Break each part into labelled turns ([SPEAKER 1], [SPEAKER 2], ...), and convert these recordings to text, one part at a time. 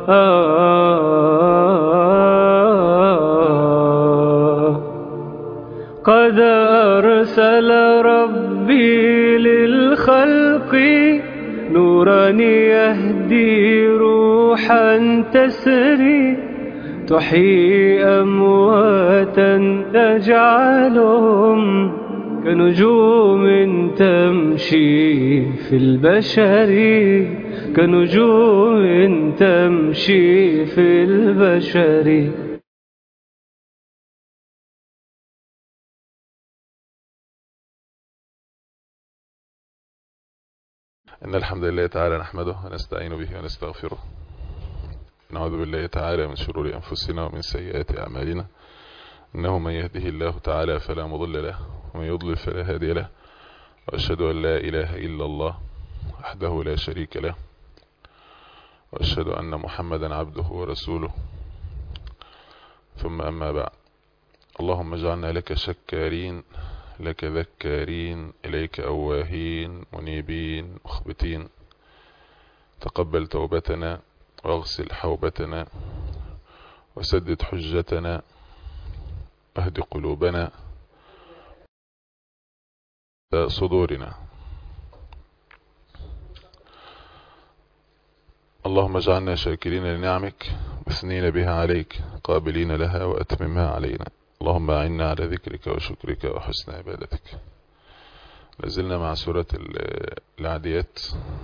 [SPEAKER 1] قد أرسل ربي للخلق نورا يهدي روحا تسري تحيي أمواتا تجعلهم كنجوم تمشي في البشر كنجوم تمشي في البشر
[SPEAKER 2] إن الحمد لله تعالى نحمده ونستعين به ونستغفره نعوذ بالله تعالى من شرور أنفسنا ومن سيئات أعمالنا إنه من يهده الله تعالى فلا مضل له ومن يضلل فلا هادي له وأشهد أن لا إله إلا الله وحده لا شريك له وأشهد أن محمدا عبده ورسوله ثم أما بعد اللهم اجعلنا لك شكارين لك ذكارين إليك أواهين منيبين مخبتين تقبل توبتنا واغسل حوبتنا وسدد حجتنا واهد قلوبنا صدورنا اللهم اجعلنا شاكرين لنعمك مثنين بها عليك قابلين لها وأتممها علينا اللهم أعنا على ذكرك وشكرك وحسن عبادتك لازلنا مع سورة العاديات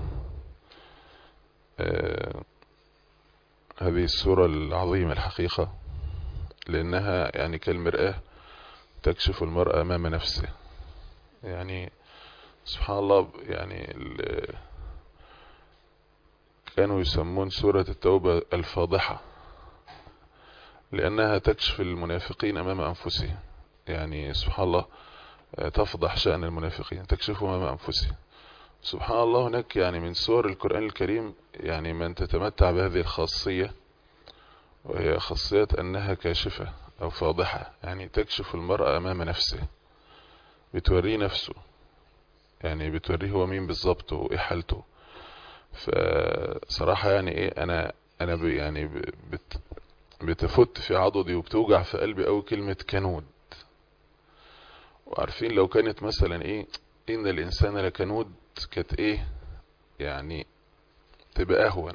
[SPEAKER 2] آه هذه السورة العظيمة الحقيقة لأنها يعني كالمرآة تكشف المرأة أمام نفسه يعني سبحان الله يعني كانوا يسمون سورة التوبة الفاضحة لأنها تكشف المنافقين أمام أنفسهم يعني سبحان الله تفضح شأن المنافقين تكشفهم أمام أنفسهم سبحان الله هناك يعني من سور القرآن الكريم يعني من تتمتع بهذه الخاصية وهي خاصية أنها كاشفة أو فاضحة يعني تكشف المرأة أمام نفسه بتوريه نفسه يعني بتوريه هو مين بالظبط وإيه حالته فصراحة يعني إيه أنا أنا يعني بت بتفت في عضدي وبتوجع في قلبي أوي كلمة كنود وعارفين لو كانت مثلا إيه إن الإنسان لكنود كانت إيه يعني تبقى أهون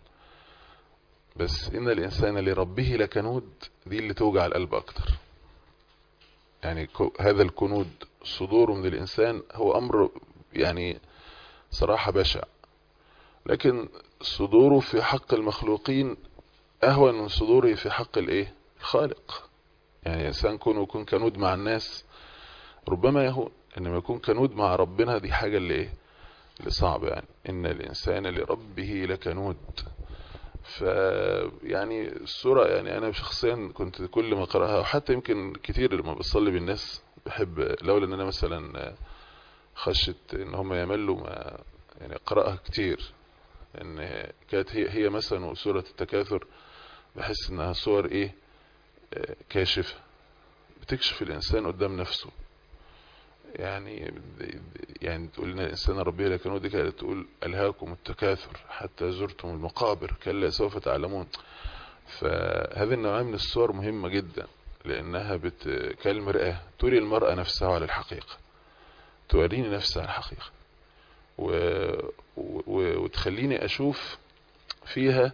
[SPEAKER 2] بس إن الإنسان لربه لكنود دي اللي توجع القلب أكتر يعني هذا الكنود صدوره من الإنسان هو أمر يعني صراحة بشع لكن صدوره في حق المخلوقين أهون من صدوره في حق الإيه الخالق يعني الإنسان كونه يكون كنود مع الناس ربما يهون إنما يكون كنود مع ربنا دي حاجة اللي إيه اللي صعبة يعني إن الإنسان لربه لكنود ف يعني السورة يعني أنا شخصيا كنت كل ما أقرأها وحتى يمكن كتير لما بصلي بالناس بحب لولا إن أنا مثلا خشت إن هم يملوا ما يعني أقرأها كتير إن كانت هي هي مثلا سورة التكاثر بحس إنها صور إيه كاشفة بتكشف الإنسان قدام نفسه يعني يعني تقول لنا الإنسان ربي لكن دي كانت تقول ألهاكم التكاثر حتى زرتم المقابر كلا سوف تعلمون فهذه النوعية من الصور مهمة جدا لأنها بت... كالمرآة تري المرأة نفسها على الحقيقة توريني نفسها على الحقيقة و... و... وتخليني أشوف فيها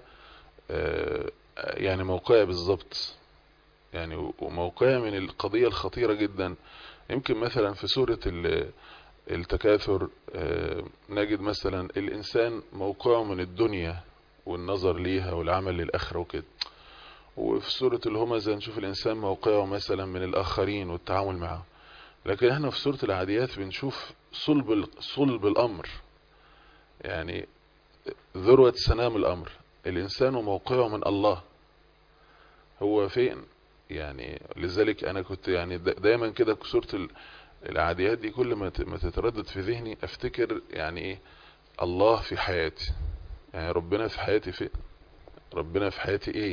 [SPEAKER 2] يعني موقعي بالظبط يعني وموقعي من القضية الخطيرة جدا يمكن مثلا في سورة التكاثر نجد مثلا الإنسان موقعه من الدنيا والنظر ليها والعمل للآخرة وكده وفي سورة الهمزة نشوف الإنسان موقعه مثلا من الآخرين والتعامل معه لكن احنا في سورة العاديات بنشوف صلب صلب الأمر يعني ذروة سنام الأمر الإنسان وموقعه من الله هو فين يعني لذلك أنا كنت يعني دايما كده سورة العاديات دي كل ما تتردد في ذهني أفتكر يعني إيه الله في حياتي يعني ربنا في حياتي فين ربنا في حياتي إيه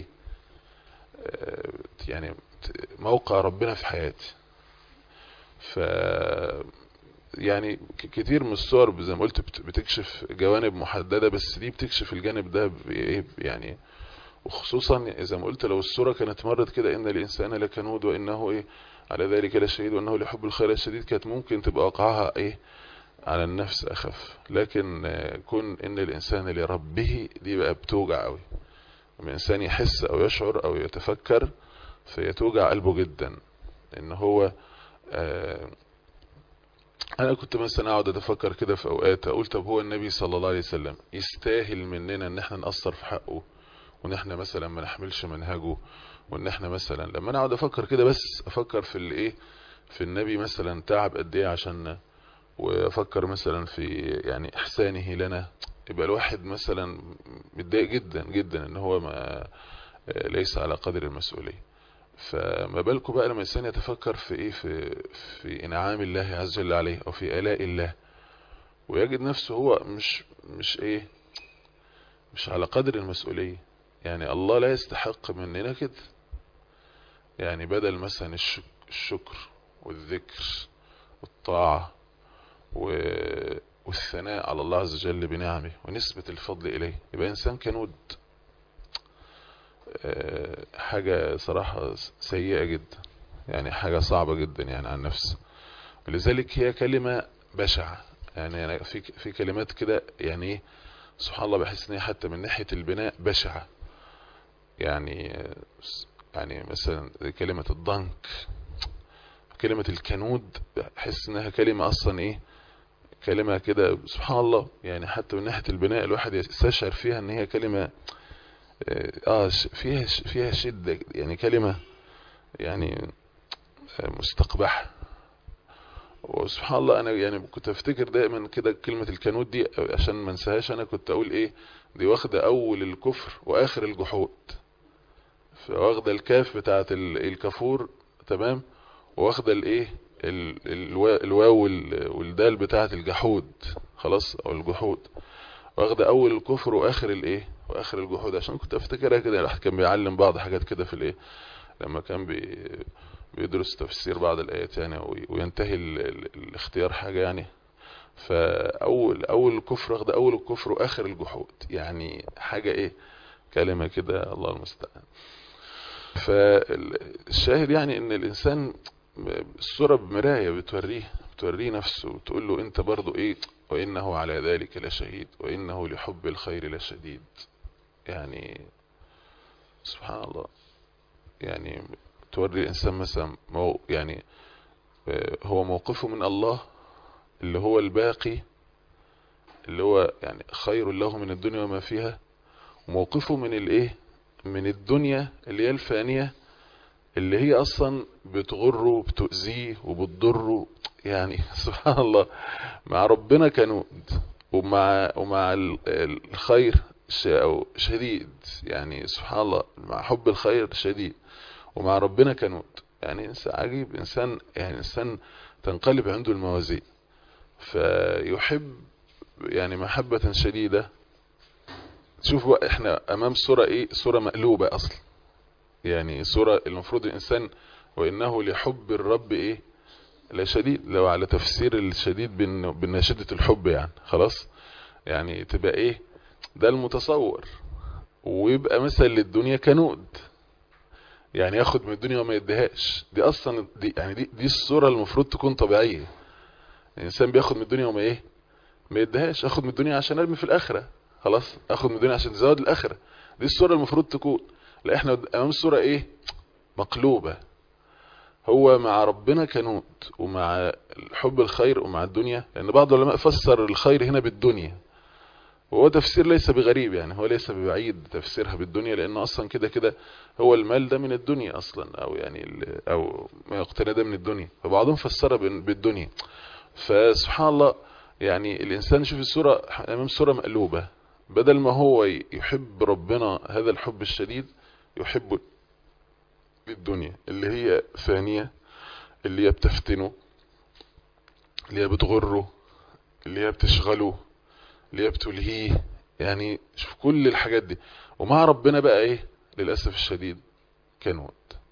[SPEAKER 2] يعني موقع ربنا في حياتي ف يعني كتير من الصور زي ما قلت بتكشف جوانب محددة بس دي بتكشف الجانب ده يعني وخصوصا زي ما قلت لو السورة كانت مرت كده ان الانسان لكنود وانه ايه على ذلك لشهيد وانه لحب الخير الشديد كانت ممكن تبقى وقعها ايه على النفس اخف لكن آه، كون ان الانسان لربه دي بقى بتوجع قوي لما الانسان يحس او يشعر او يتفكر فهي توجع قلبه جدا ان هو آه، انا كنت مثلا اقعد اتفكر كده في اوقات اقول طب هو النبي صلى الله عليه وسلم يستاهل مننا ان احنا نقصر في حقه وان احنا مثلا ما نحملش منهجه وان احنا مثلا لما انا اقعد افكر كده بس افكر في الايه في النبي مثلا تعب قد ايه عشان وافكر مثلا في يعني احسانه لنا يبقى الواحد مثلا متضايق جدا جدا ان هو ما ليس على قدر المسؤوليه فما بالكم بقى لما الانسان يتفكر في ايه في في انعام الله عز وجل عليه او في الاء الله ويجد نفسه هو مش مش ايه مش على قدر المسؤوليه يعني الله لا يستحق مننا كده يعني بدل مثلا الشك الشكر والذكر والطاعة و- والثناء على الله عز وجل بنعمه ونسبة الفضل إليه يبقى إنسان كنود آه، حاجة صراحة سيئة جدا يعني حاجة صعبة جدا يعني عن نفسه ولذلك هي كلمة بشعة يعني أنا في في كلمات كده يعني ايه سبحان الله بحس ان هي حتى من ناحية البناء بشعة يعني يعني مثلا زي كلمة الضنك كلمة الكنود بحس انها كلمة اصلا ايه كلمة كده سبحان الله يعني حتى من ناحية البناء الواحد يستشعر فيها ان هي كلمة اه ش- فيها ش- فيها شدة يعني كلمة يعني آه، مستقبحة وسبحان الله انا يعني كنت افتكر دايما كده كلمة الكنود دي عشان ما انساهاش انا كنت اقول ايه دي واخدة اول الكفر واخر الجحود فواخدة الكاف بتاعت ال- الكفور تمام واخدة الايه ال- الوا- الواو وال- والدال بتاعت الجحود خلاص او الجحود واخدة اول الكفر واخر الايه واخر الجحود عشان كنت افتكرها كده الواحد كان بيعلم بعض حاجات كده في الايه لما كان بي بيدرس تفسير بعض الايات يعني وي- وينتهي ال... ال... الاختيار حاجة يعني فاول اول الكفر واخدة اول الكفر واخر الجحود يعني حاجة ايه كلمة كده الله المستعان فالشاهد يعني ان الانسان الصورة بمراية بتوريه بتوريه نفسه وتقول له انت برضو ايه وانه على ذلك لشهيد وانه لحب الخير لشديد يعني سبحان الله يعني توري الانسان مثلا مو يعني آه، هو موقفه من الله اللي هو الباقي اللي هو يعني خير له من الدنيا وما فيها وموقفه من الايه من الدنيا اللي هي الفانية اللي هي اصلا بتغره وبتؤذيه وبتضره يعني سبحان الله مع ربنا كنود ومع ومع ال- الخير ش- او شديد يعني سبحان الله مع حب الخير شديد ومع ربنا كنود يعني انسان عجيب انسان يعني انسان تنقلب عنده الموازين فيحب يعني محبة شديدة شوفوا بقى احنا امام صورة ايه صورة مقلوبة اصلا يعني صورة المفروض الانسان وانه لحب الرب ايه لا شديد لو على تفسير الشديد بان بان شدة الحب يعني خلاص يعني تبقى ايه ده المتصور ويبقى مثلا للدنيا كنود يعني ياخد من الدنيا وما يديهاش دي اصلا دي يعني دي دي الصورة المفروض تكون طبيعية الانسان بياخد من الدنيا وما ايه ما يديهاش اخد من الدنيا عشان ارمي في الاخرة خلاص اخد من الدنيا عشان تزود الاخرة دي الصورة المفروض تكون لا احنا امام الصورة ايه مقلوبة هو مع ربنا كنود ومع حب الخير ومع الدنيا لان بعض العلماء فسر الخير هنا بالدنيا وهو تفسير ليس بغريب يعني هو ليس ببعيد تفسيرها بالدنيا لانه اصلا كده كده هو المال ده من الدنيا اصلا او يعني ال- او ما يقتنى ده من الدنيا فبعضهم فسرها بال- بالدنيا فسبحان الله يعني الانسان يشوف الصورة امام صورة مقلوبة بدل ما هو يحب ربنا هذا الحب الشديد يحب الدنيا اللي هي فانية اللي هي بتفتنه اللي هي بتغره اللي هي بتشغله اللي هي بتلهيه يعني شوف كل الحاجات دي ومع ربنا بقى ايه للأسف الشديد كنود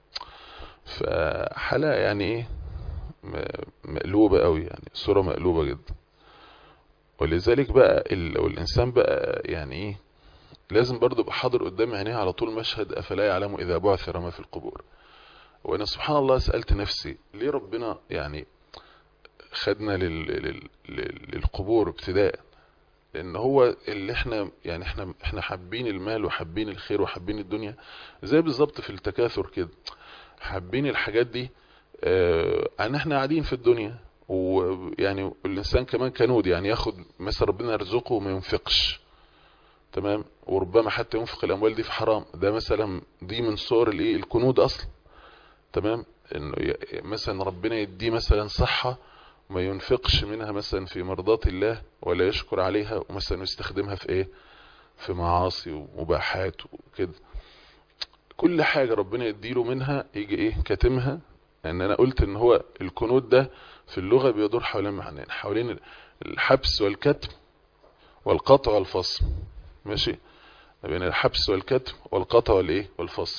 [SPEAKER 2] فحالة يعني ايه م- مقلوبة قوي يعني صورة مقلوبة جدا ولذلك بقى ال- لو الانسان بقى يعني ايه لازم برضو يبقى حاضر قدام عينيه على طول مشهد افلا يعلم اذا بعثر ما في القبور وانا سبحان الله سألت نفسي ليه ربنا يعني خدنا لل... لل... لل... للقبور ابتداء لان هو اللي احنا يعني احنا احنا حابين المال وحابين الخير وحابين الدنيا زي بالظبط في التكاثر كده حابين الحاجات دي اه ان احنا قاعدين في الدنيا ويعني الانسان كمان كنود يعني ياخد مثلا ربنا يرزقه وما ينفقش تمام وربما حتى ينفق الاموال دي في حرام ده مثلا دي من صور الايه الكنود اصلا تمام انه مثلا ربنا يديه مثلا صحة وما ينفقش منها مثلا في مرضات الله ولا يشكر عليها ومثلا يستخدمها في ايه في معاصي ومباحات وكده كل حاجة ربنا يديله منها يجي ايه كاتمها ان انا قلت ان هو الكنود ده في اللغة بيدور حوالين معنيين حوالين الحبس والكتم والقطع والفصل ماشي بين الحبس والكتم والقطع والايه والفصل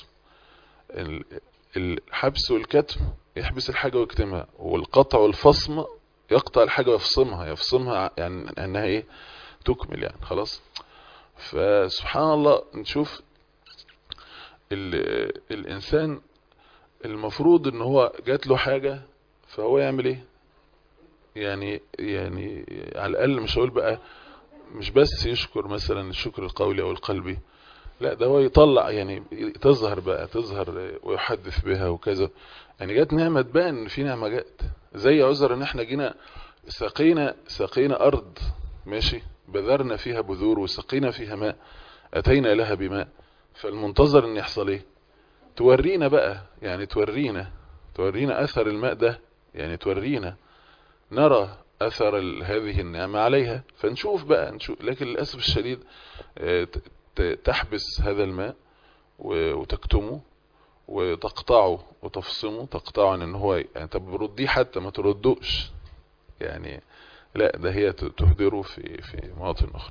[SPEAKER 2] الحبس والكتم يحبس الحاجة ويكتمها والقطع والفصم يقطع الحاجة ويفصمها يفصمها يعني انها ايه تكمل يعني خلاص فسبحان الله نشوف الانسان المفروض ان هو جات له حاجة فهو يعمل ايه يعني يعني على الاقل مش هقول بقى مش بس يشكر مثلا الشكر القولي او القلبي لا ده هو يطلع يعني تظهر بقى تظهر ويحدث بها وكذا يعني جت نعمة تبان ان في نعمة جت زي عذر ان احنا جينا سقينا سقينا ارض ماشي بذرنا فيها بذور وسقينا فيها ماء اتينا لها بماء فالمنتظر ان يحصل ايه تورينا بقى يعني تورينا تورينا اثر الماء ده يعني تورينا نرى اثر هذه النعمة عليها فنشوف بقى نشوف لكن للأسف الشديد تحبس هذا الماء وتكتمه وتقطعه وتفصمه تقطعه عن ان هو يعني طب رديه حتى ما تردوش يعني لا ده هي تهدره في في مواطن اخرى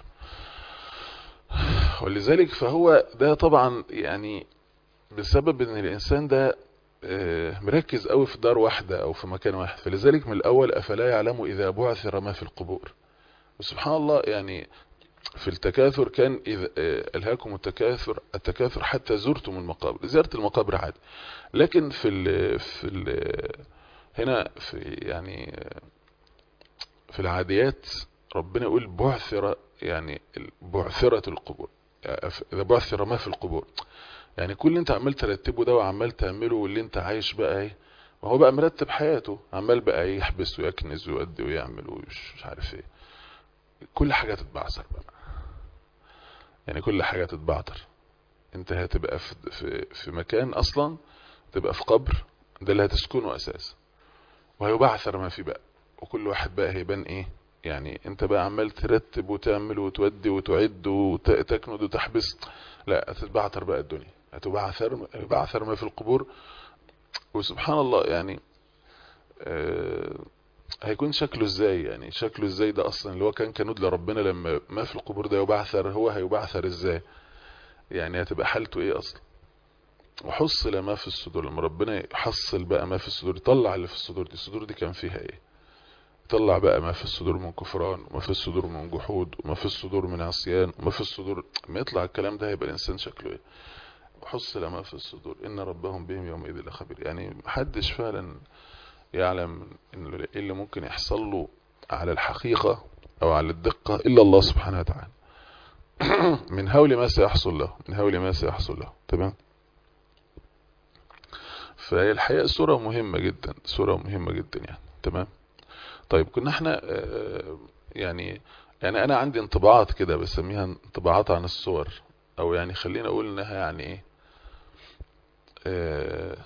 [SPEAKER 2] ولذلك فهو ده طبعا يعني بسبب ان الانسان ده مركز قوي في دار واحدة او في مكان واحد فلذلك من الاول افلا يعلم اذا بعثر ما في القبور وسبحان الله يعني في التكاثر كان إذا ألهاكم التكاثر التكاثر حتى زرتم المقابر زيارة المقابر عادي لكن في ال في ال هنا في يعني في العاديات ربنا يقول بعثر يعني بعثرة القبور إذا بعثر ما في القبور يعني كل اللي انت عمال ترتبه ده وعمال تعمله واللي انت عايش بقى ايه وهو بقى مرتب حياته عمال بقى يحبس ويكنز ويؤدي ويعمل ومش عارف ايه كل حاجة تتبعثر بقى يعني كل حاجة تتبعتر انت هتبقى في, في, في مكان اصلا تبقى في قبر ده اللي هتسكنه اساس وهيبعثر ما في بقى وكل واحد بقى هيبان ايه يعني انت بقى عمال ترتب وتعمل وتودي وتعد وتكند وتحبس لا هتتبعثر بقى الدنيا هتبعثر هيبعثر ما في القبور وسبحان الله يعني آه هيكون شكله ازاي يعني شكله ازاي ده اصلا اللي هو كان كنود لربنا لما ما في القبور ده يبعثر هو هيبعثر ازاي يعني هتبقى حالته ايه اصلا وحصل ما في الصدور لما ربنا يحصل بقى ما في الصدور يطلع اللي في الصدور دي الصدور دي كان فيها ايه يطلع بقى ما في الصدور من كفران وما في الصدور من جحود وما في الصدور من عصيان وما في الصدور ما يطلع الكلام ده هيبقى الانسان شكله ايه وحصل ما في الصدور ان ربهم بهم يومئذ لخبير يعني محدش فعلا يعلم ان ايه اللي ممكن يحصل له على الحقيقة او على الدقة الا الله سبحانه وتعالى من هول ما سيحصل له من هول ما سيحصل له تمام فهي الحقيقة سورة مهمة جدا سورة مهمة جدا يعني تمام طيب كنا احنا يعني يعني انا عندي انطباعات كده بسميها انطباعات عن الصور او يعني خلينا اقول انها يعني ايه اه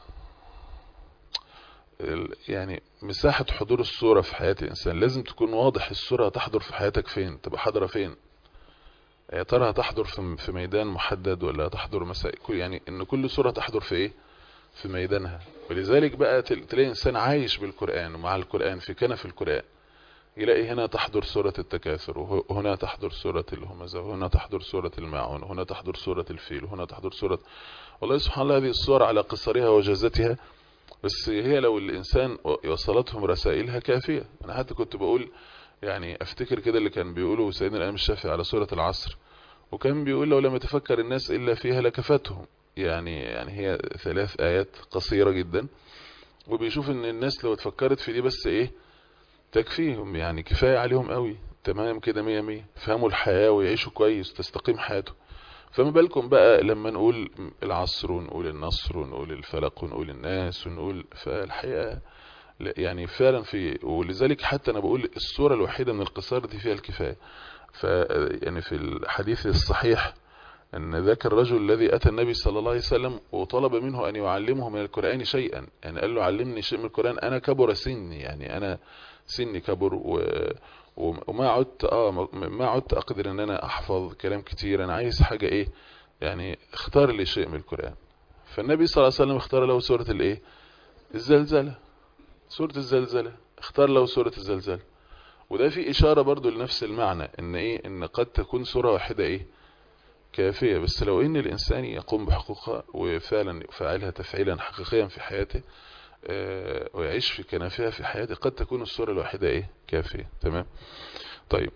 [SPEAKER 2] يعني مساحة حضور الصورة في حياة الإنسان لازم تكون واضح الصورة هتحضر في حياتك فين تبقى حاضرة فين يا ترى هتحضر في ميدان محدد ولا هتحضر مساء يعني ان كل صورة تحضر في ايه في ميدانها ولذلك بقى تلاقي انسان عايش بالقرآن ومع القرآن في كنف القرآن يلاقي هنا تحضر سورة التكاثر وهنا تحضر سورة الهمزة وهنا تحضر سورة الماعون وهنا تحضر سورة الفيل وهنا تحضر سورة والله سبحان الله هذه الصور على قصرها وجازتها بس هي لو الإنسان وصلتهم رسائلها كافية أنا حتى كنت بقول يعني أفتكر كده اللي كان بيقوله سيدنا الإمام الشافعي على سورة العصر وكان بيقول لو لم يتفكر الناس إلا فيها لكفتهم يعني يعني هي ثلاث آيات قصيرة جدا وبيشوف ان الناس لو اتفكرت في دي بس ايه تكفيهم يعني كفاية عليهم قوي تمام كده مية مية فهموا الحياة ويعيشوا كويس تستقيم حياتهم فما بالكم بقى لما نقول العصر ونقول النصر ونقول الفلق ونقول الناس ونقول فالحقيقة يعني فعلا في ولذلك حتى انا بقول الصورة الوحيدة من القصار دي فيها الكفاية ف يعني في الحديث الصحيح ان ذاك الرجل الذي اتى النبي صلى الله عليه وسلم وطلب منه ان يعلمه من القرآن شيئا يعني قال له علمني شيء من القرآن انا كبر سني يعني انا سني كبر و وما عدت اه ما عدت اقدر ان انا احفظ كلام كتير انا عايز حاجة ايه يعني اختار لي شيء من القرآن فالنبي صلى الله عليه وسلم اختار له سورة الايه الزلزلة سورة الزلزلة اختار له سورة الزلزلة وده في اشارة برضو لنفس المعنى ان ايه ان قد تكون سورة واحدة ايه كافية بس لو ان الانسان يقوم بحقوقها وفعلا يفعلها تفعيلا حقيقيا في حياته اه ويعيش في كنافها في حياته قد تكون السورة الواحدة ايه كافية تمام طيب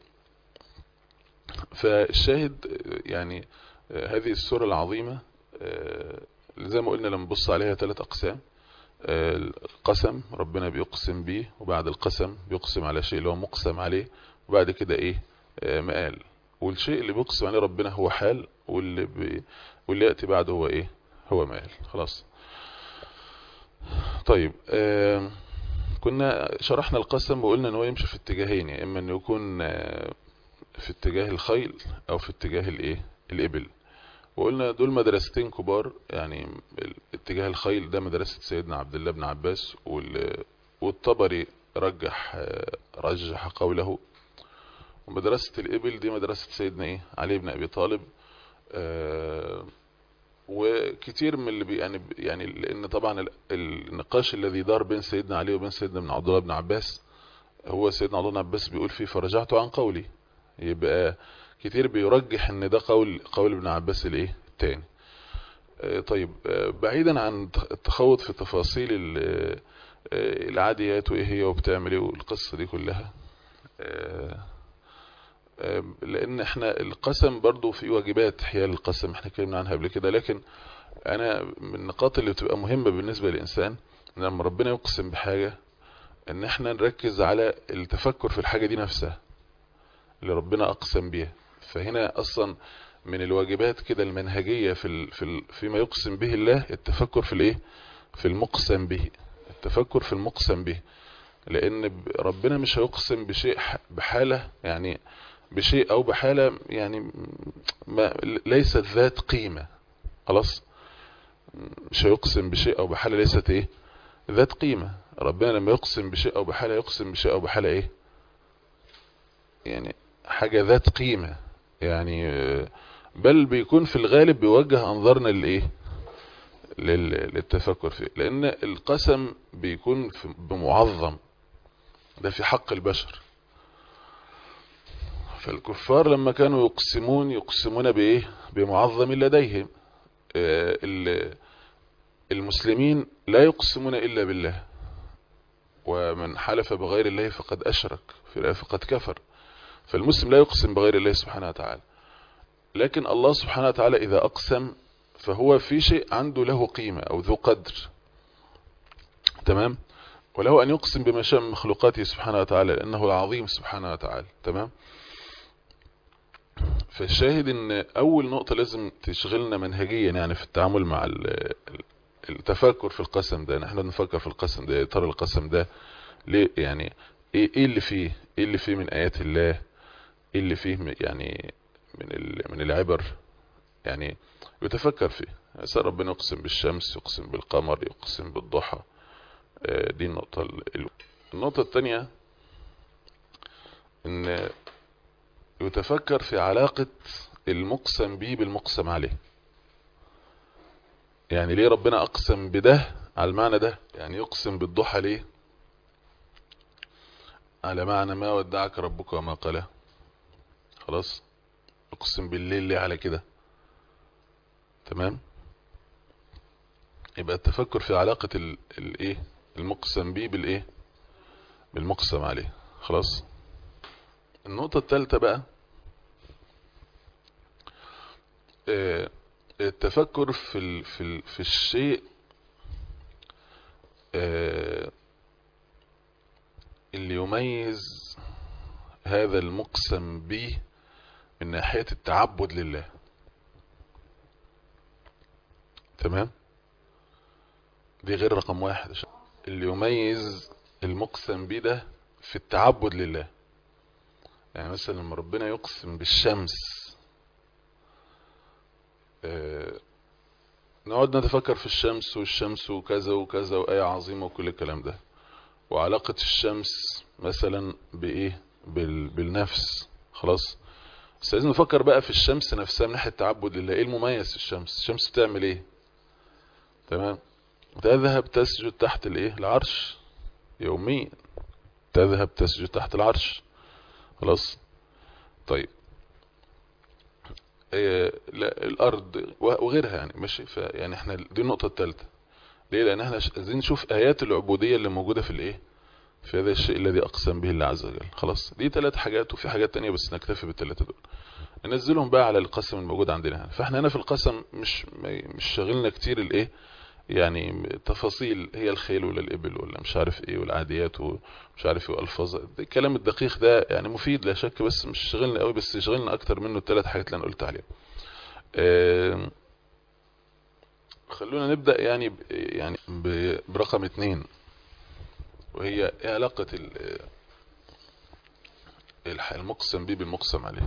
[SPEAKER 2] فالشاهد يعني اه هذه السورة العظيمة اه زي ما قلنا لما نبص عليها ثلاث اقسام القسم ربنا بيقسم بيه وبعد القسم بيقسم على شيء اللي هو مقسم عليه وبعد كده ايه مقال والشيء اللي بيقسم عليه ربنا هو حال واللي بي واللي يأتي بعده هو ايه هو مال خلاص طيب آه كنا شرحنا القسم وقلنا ان هو يمشي في اتجاهين يا اما انه يكون آه في اتجاه الخيل او في اتجاه الايه الابل وقلنا دول مدرستين كبار يعني اتجاه الخيل ده مدرسة سيدنا عبد الله بن عباس والطبري رجح آه رجح قوله ومدرسة الإبل دي مدرسة سيدنا إيه علي بن أبي طالب آه وكتير من اللي بي يعني يعني لأن طبعا النقاش الذي دار بين سيدنا علي وبين سيدنا بن عبد الله بن عباس هو سيدنا عبد الله بن عباس بيقول فيه فرجعت عن قولي يبقى كتير بيرجح ان ده قول قول ابن عباس الايه التاني آه طيب آه بعيدا عن التخوض في تفاصيل العاديات وايه هي وبتعمل ايه والقصة دي كلها لان احنا القسم برضو في واجبات حيال القسم احنا اتكلمنا عنها قبل كده لكن انا من النقاط اللي بتبقى مهمة بالنسبة للانسان ان لما ربنا يقسم بحاجة ان احنا نركز على التفكر في الحاجة دي نفسها اللي ربنا اقسم بيها فهنا اصلا من الواجبات كده المنهجية في ال في ال فيما يقسم به الله التفكر في الايه في المقسم به التفكر في المقسم به لان ربنا مش هيقسم بشيء بحالة يعني بشيء او بحالة يعني ما ليست ذات قيمة خلاص مش هيقسم بشيء او بحالة ليست ايه ذات قيمة ربنا لما يقسم بشيء او بحالة يقسم بشيء او بحالة ايه يعني حاجة ذات قيمة يعني بل بيكون في الغالب بيوجه انظارنا للايه للتفكر فيه لان القسم بيكون بمعظم ده في حق البشر فالكفار لما كانوا يقسمون يقسمون بايه بمعظم لديهم المسلمين لا يقسمون الا بالله ومن حلف بغير الله فقد اشرك فقد كفر فالمسلم لا يقسم بغير الله سبحانه وتعالى لكن الله سبحانه وتعالى اذا اقسم فهو في شيء عنده له قيمة او ذو قدر تمام وله ان يقسم بما شاء من مخلوقاته سبحانه وتعالى لانه العظيم سبحانه وتعالى تمام فالشاهد ان اول نقطة لازم تشغلنا منهجيا يعني في التعامل مع التفكر في القسم ده نحن نفكر في القسم ده ترى القسم ده ليه يعني ايه ايه اللي فيه ايه اللي فيه من ايات الله ايه اللي فيه يعني من من العبر يعني يتفكر فيه يسأل ربنا يقسم بالشمس يقسم بالقمر يقسم بالضحى دي النقطة النقطة الثانية ان يتفكر في علاقة المقسم به بالمقسم عليه يعني ليه ربنا اقسم بده على المعنى ده يعني يقسم بالضحى ليه على معنى ما ودعك ربك وما قاله خلاص اقسم بالليل ليه على كده تمام يبقى التفكر في علاقة الايه المقسم به بالايه بالمقسم عليه خلاص النقطة الثالثة بقى آه، التفكر في ال في ال في الشيء آه، اللي يميز هذا المقسم به من ناحية التعبد لله تمام دي غير رقم واحد عشان اللي يميز المقسم به ده في التعبد لله يعني مثلا لما ربنا يقسم بالشمس آه، نقعد نتفكر في الشمس والشمس وكذا وكذا وآية عظيمة وكل الكلام ده وعلاقة الشمس مثلا بإيه بال... بالنفس خلاص بس لازم نفكر بقى في الشمس نفسها من ناحية التعبد لله ايه المميز في الشمس الشمس بتعمل ايه تمام تذهب تسجد تحت الايه العرش يوميا تذهب تسجد تحت العرش خلاص طيب إيه لا الارض وغيرها يعني ماشي يعني احنا دي النقطة الثالثة ليه لان احنا عايزين نشوف ايات العبودية اللي موجودة في الايه في هذا الشيء الذي اقسم به الله عز وجل خلاص دي ثلاث حاجات وفي حاجات تانية بس نكتفي بالثلاثة دول ننزلهم بقى على القسم الموجود عندنا هنا فاحنا هنا في القسم مش مش شاغلنا كتير الايه يعني تفاصيل هي الخيل ولا الابل ولا مش عارف ايه والعاديات ومش عارف ايه والفاظ الكلام الدقيق ده يعني مفيد لا شك بس مش شاغلنا قوي بس يشغلنا اكتر منه الثلاث حاجات اللي انا قلت عليهم اه خلونا نبدأ يعني ب يعني ب برقم اتنين وهي ايه علاقة المقسم به بالمقسم عليه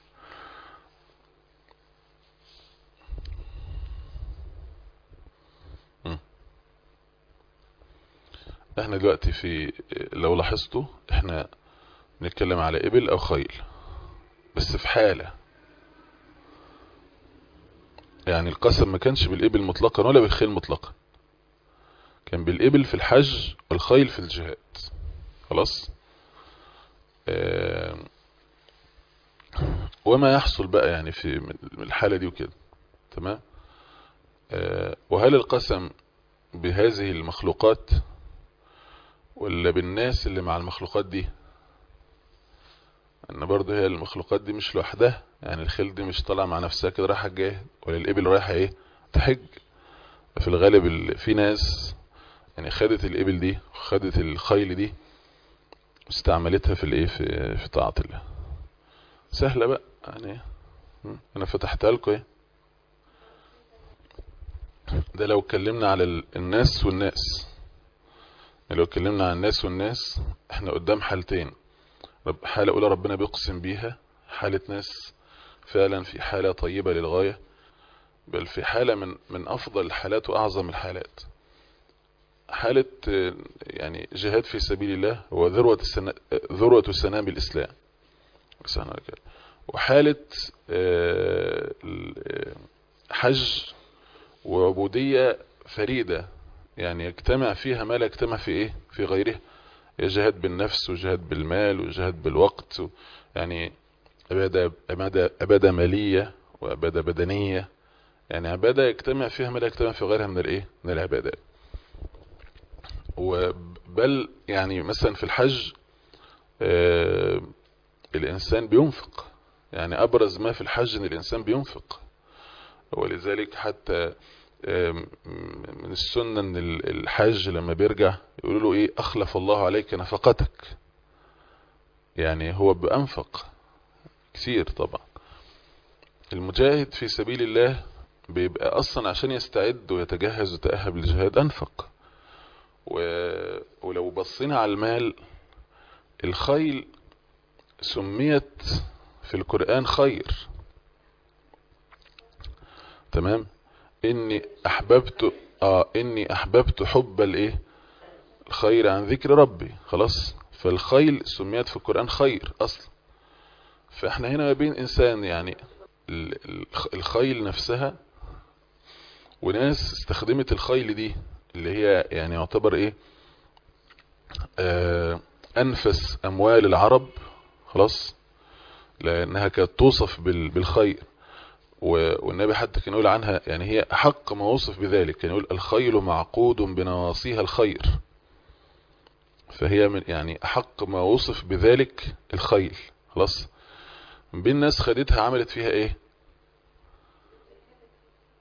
[SPEAKER 2] احنا دلوقتي في لو لاحظتوا احنا نتكلم على ابل او خيل بس في حالة يعني القسم ما كانش بالابل مطلقا ولا بالخيل مطلقا كان بالابل في الحج والخيل في الجهاد خلاص اه وما يحصل بقى يعني في من الحالة دي وكده تمام اه وهل القسم بهذه المخلوقات ولا بالناس اللي مع المخلوقات دي ان برضه هي المخلوقات دي مش لوحدها يعني الخيل دي مش طالعه مع نفسها كده رايحه جايه ولا الابل رايحه ايه تحج في الغالب في ناس يعني خدت الابل دي وخدت الخيل دي واستعملتها في الايه في في طاعه الله سهله بقى يعني انا فتحتها لكم ايه ده لو اتكلمنا على الناس والناس لو اتكلمنا عن الناس والناس احنا قدام حالتين حالة اولى ربنا بيقسم بيها حالة ناس فعلا في حالة طيبة للغاية بل في حالة من من افضل الحالات واعظم الحالات حالة يعني جهاد في سبيل الله هو ذروة السنا... ذروة سنام الاسلام وحالة حج وعبودية فريدة يعني يجتمع فيها ما لا يجتمع في ايه في غيره جهاد بالنفس وجهاد بالمال وجهاد بالوقت يعني عبادة, عبادة, عبادة مالية وعبادة بدنية يعني عبادة يجتمع فيها ما لا يجتمع في غيرها من الايه من العبادات وبل يعني مثلا في الحج آه الانسان بينفق يعني ابرز ما في الحج ان الانسان بينفق ولذلك حتى من السنة ان الحاج لما بيرجع يقولوا له ايه اخلف الله عليك نفقتك يعني هو بأنفق كثير طبعا المجاهد في سبيل الله بيبقى اصلا عشان يستعد ويتجهز ويتأهب للجهاد انفق و... ولو بصينا على المال الخيل سميت في القرآن خير تمام اني احببت اه اني احببت حب الايه الخير عن ذكر ربي خلاص فالخيل سميت في القرآن خير اصلا فاحنا هنا ما بين انسان يعني الخيل نفسها وناس استخدمت الخيل دي اللي هي يعني يعتبر ايه آه انفس اموال العرب خلاص لانها كانت توصف بالخير والنبي حتى كان يقول عنها يعني هي حق ما وصف بذلك كان يقول الخيل معقود بنواصيها الخير فهي من يعني حق ما وصف بذلك الخيل خلاص بين ناس خدتها عملت فيها ايه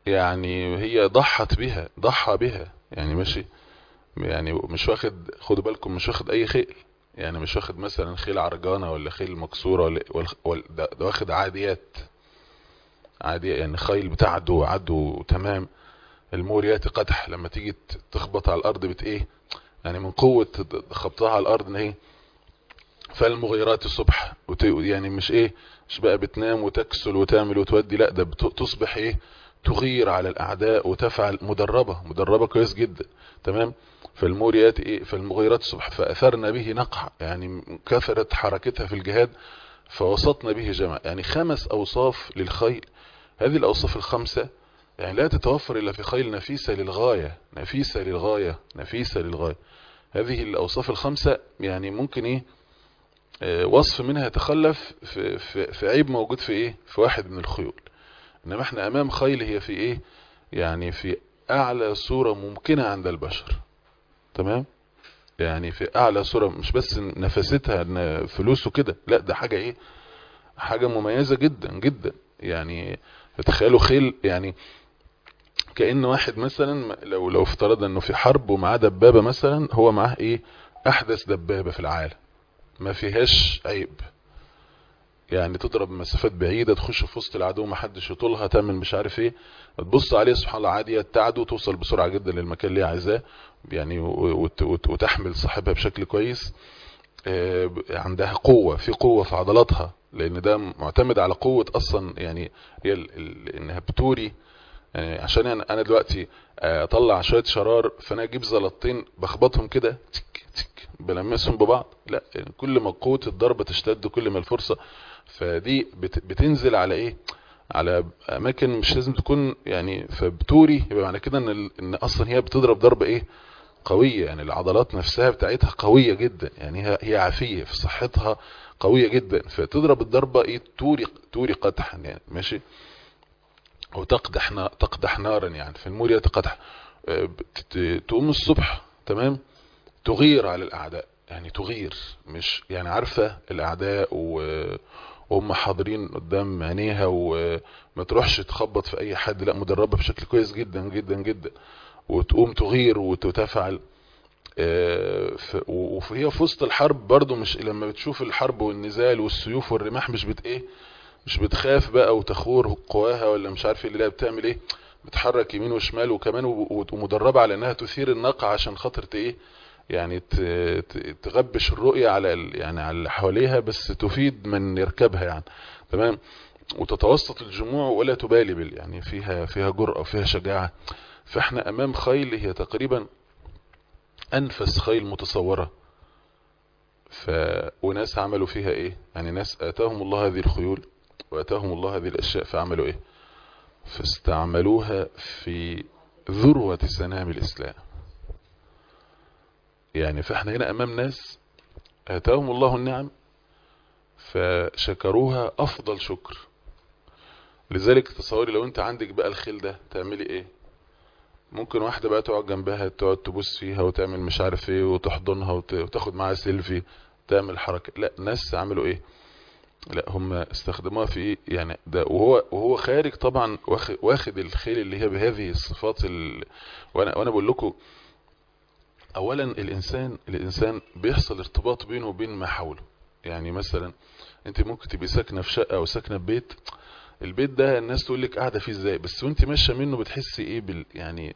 [SPEAKER 2] يعني هي ضحت بها ضحى بها يعني ماشي يعني مش واخد خدوا بالكم مش واخد اي خيل يعني مش واخد مثلا خيل عرجانة ولا خيل مكسورة ولا ولا- ولا- ده ده واخد عاديات عادية يعني خيل بتعدو عدو تمام الموريات قدح لما تيجي ت- تخبط على الارض بت ايه يعني من قوة خبطها على الارض ان ايه فالمغيرات الصبح وت... يعني مش ايه مش بقى بتنام وتكسل وتعمل وتودي لا ده بت... تصبح ايه تغير على الاعداء وتفعل مدربة مدربة كويس جدا تمام فالموريات ايه فالمغيرات الصبح فاثرنا به نقع يعني كثرت حركتها في الجهاد فوسطنا به جمع يعني خمس اوصاف للخيل هذه الاوصاف الخمسة يعني لا تتوفر الا في خيل نفيسة للغاية نفيسة للغاية نفيسة للغاية هذه الاوصاف الخمسة يعني ممكن ايه آه، وصف منها يتخلف في, في, في عيب موجود في ايه في واحد من الخيول انما احنا امام خيل هي في ايه يعني في اعلى صورة ممكنة عند البشر تمام يعني في اعلى صورة مش بس نفستها ان فلوسه كده لا ده حاجة ايه حاجة مميزة جدا جدا يعني تخيلوا خيل يعني كأن واحد مثلا لو لو افترض انه في حرب ومعاه دبابة مثلا هو معاه ايه احدث دبابة في العالم ما فيهاش عيب يعني تضرب مسافات بعيدة تخش في وسط العدو ما حدش يطولها تعمل مش عارف ايه تبص عليه سبحان الله عادية تعدو توصل بسرعة جدا للمكان اللي هي عايزاه يعني و- وت- وت- وتحمل صاحبها بشكل كويس آه، ب- عندها قوة في قوة في عضلاتها لان ده معتمد على قوة اصلا يعني هي ال- ال- انها بتوري يعني عشان انا أنا دلوقتي آه، اطلع شوية شرار فانا اجيب زلطين بخبطهم كده تك تك بلمسهم ببعض لا يعني كل ما قوة الضربة تشتد كل ما الفرصة فدي بت- بتنزل على ايه على اماكن مش لازم تكون يعني فبتوري يبقى معنى كده ان ال- ان اصلا هي بتضرب ضربة ايه قوية يعني العضلات نفسها بتاعتها قوية جدا يعني هي هي عافية في صحتها قوية جدا فتضرب الضربة ايه توري توري قدحا يعني ماشي او تقدح نا- تقدح نارا يعني في المورية تقدح آه، بت- ت- تقوم الصبح تمام تغير على الاعداء يعني تغير مش يعني عارفة الاعداء و- وهم حاضرين قدام عينيها وما تروحش تخبط في اي حد لا مدربة بشكل كويس جدا جدا جدا وتقوم تغير وتتفعل آه، ف- و- وهي في وسط الحرب برضو مش لما بتشوف الحرب والنزال والسيوف والرماح مش بت ايه مش بتخاف بقى وتخور قواها ولا مش عارف ايه اللي لا بتعمل ايه بتحرك يمين وشمال وكمان و- و- ومدربة على انها تثير النقع عشان خاطر ت- ايه يعني ت- ت- تغبش الرؤية على ال- يعني على اللي حواليها بس تفيد من يركبها يعني تمام وتتوسط الجموع ولا تبالي بال يعني فيها فيها جرأة وفيها شجاعة فاحنا امام خيل هي تقريبا انفس خيل متصورة ف وناس عملوا فيها ايه يعني ناس اتاهم الله هذه الخيول واتاهم الله هذه الاشياء فعملوا ايه فاستعملوها في ذروة سنام الاسلام يعني فاحنا هنا امام ناس اتاهم الله النعم فشكروها افضل شكر لذلك تصوري لو انت عندك بقى الخيل ده تعملي ايه ممكن واحدة بقى تقعد جنبها تقعد تبوس فيها وتعمل مش عارف ايه وتحضنها وت- وتاخد معاها سيلفي تعمل حركة لا ناس عملوا ايه لا هم استخدموها في ايه يعني ده وهو وهو خارج طبعا واخد, واخد الخيل اللي هي بهذه الصفات ال... وانا وانا بقول لكم اولا الانسان الانسان بيحصل ارتباط بينه وبين ما حوله يعني مثلا انت ممكن تبقي ساكنه في شقه او ساكنه في بيت البيت ده الناس تقول لك قاعده فيه ازاي بس وانت ماشيه منه بتحسي ايه بال يعني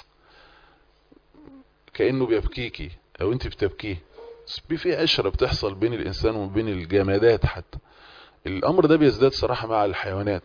[SPEAKER 2] كانه بيبكيكي او انت بتبكيه بس في في عشره بتحصل بين الانسان وبين الجمادات حتى الامر ده بيزداد صراحه مع الحيوانات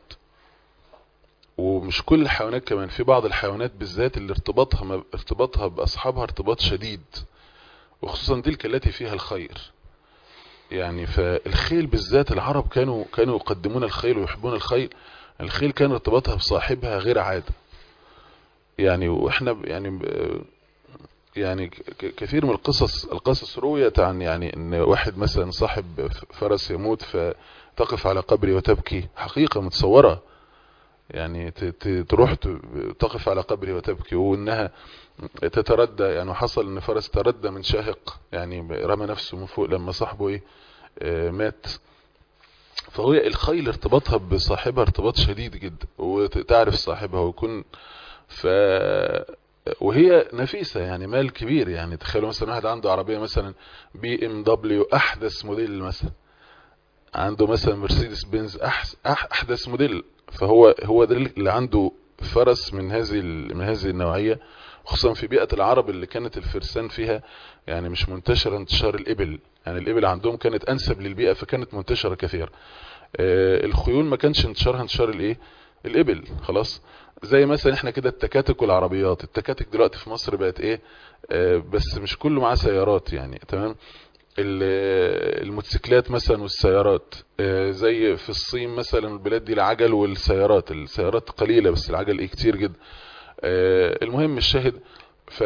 [SPEAKER 2] ومش كل الحيوانات كمان في بعض الحيوانات بالذات اللي ارتباطها ما- ارتباطها باصحابها ارتباط شديد وخصوصا تلك التي فيها الخير يعني فالخيل بالذات العرب كانوا كانوا يقدمون الخيل ويحبون الخيل الخيل كان ارتباطها بصاحبها غير عادة يعني واحنا ب- يعني ب- يعني ك- ك- كثير من القصص القصص رويت عن يعني ان واحد مثلا صاحب ف- فرس يموت فتقف على قبره وتبكي حقيقة متصورة يعني ت- ت- تروح ت- تقف على قبره وتبكي وانها تتردى يعني حصل ان فرس تردى من شاهق يعني رمى نفسه من فوق لما صاحبه ايه آه، مات فهو الخيل ارتباطها بصاحبها ارتباط شديد جدا وتعرف صاحبها ويكون ف وهي نفيسة يعني مال كبير يعني تخيلوا مثلا واحد عنده عربية مثلا بي ام دبليو احدث موديل مثلا عنده مثلا مرسيدس بنز أحس احدث موديل فهو هو ده اللي عنده فرس من هذه من هذه النوعية خصوصا في بيئة العرب اللي كانت الفرسان فيها يعني مش منتشرة انتشار الإبل يعني الإبل عندهم كانت أنسب للبيئة فكانت منتشرة كثير آه الخيول ما كانش انتشارها انتشار الإيه الإبل خلاص زي مثلا احنا كده التكاتك والعربيات التكاتك دلوقتي في مصر بقت ايه آه بس مش كله معاه سيارات يعني تمام الموتوسيكلات مثلا والسيارات آه زي في الصين مثلا البلاد دي العجل والسيارات السيارات قليلة بس العجل ايه كتير جدا آه المهم الشاهد ف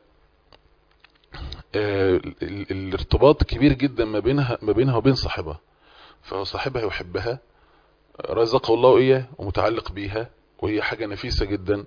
[SPEAKER 2] الارتباط كبير جدا ما بينها ما بينها وبين صاحبها فهو صاحبها يحبها رزقه الله اياه ومتعلق بيها وهي حاجة نفيسة جدا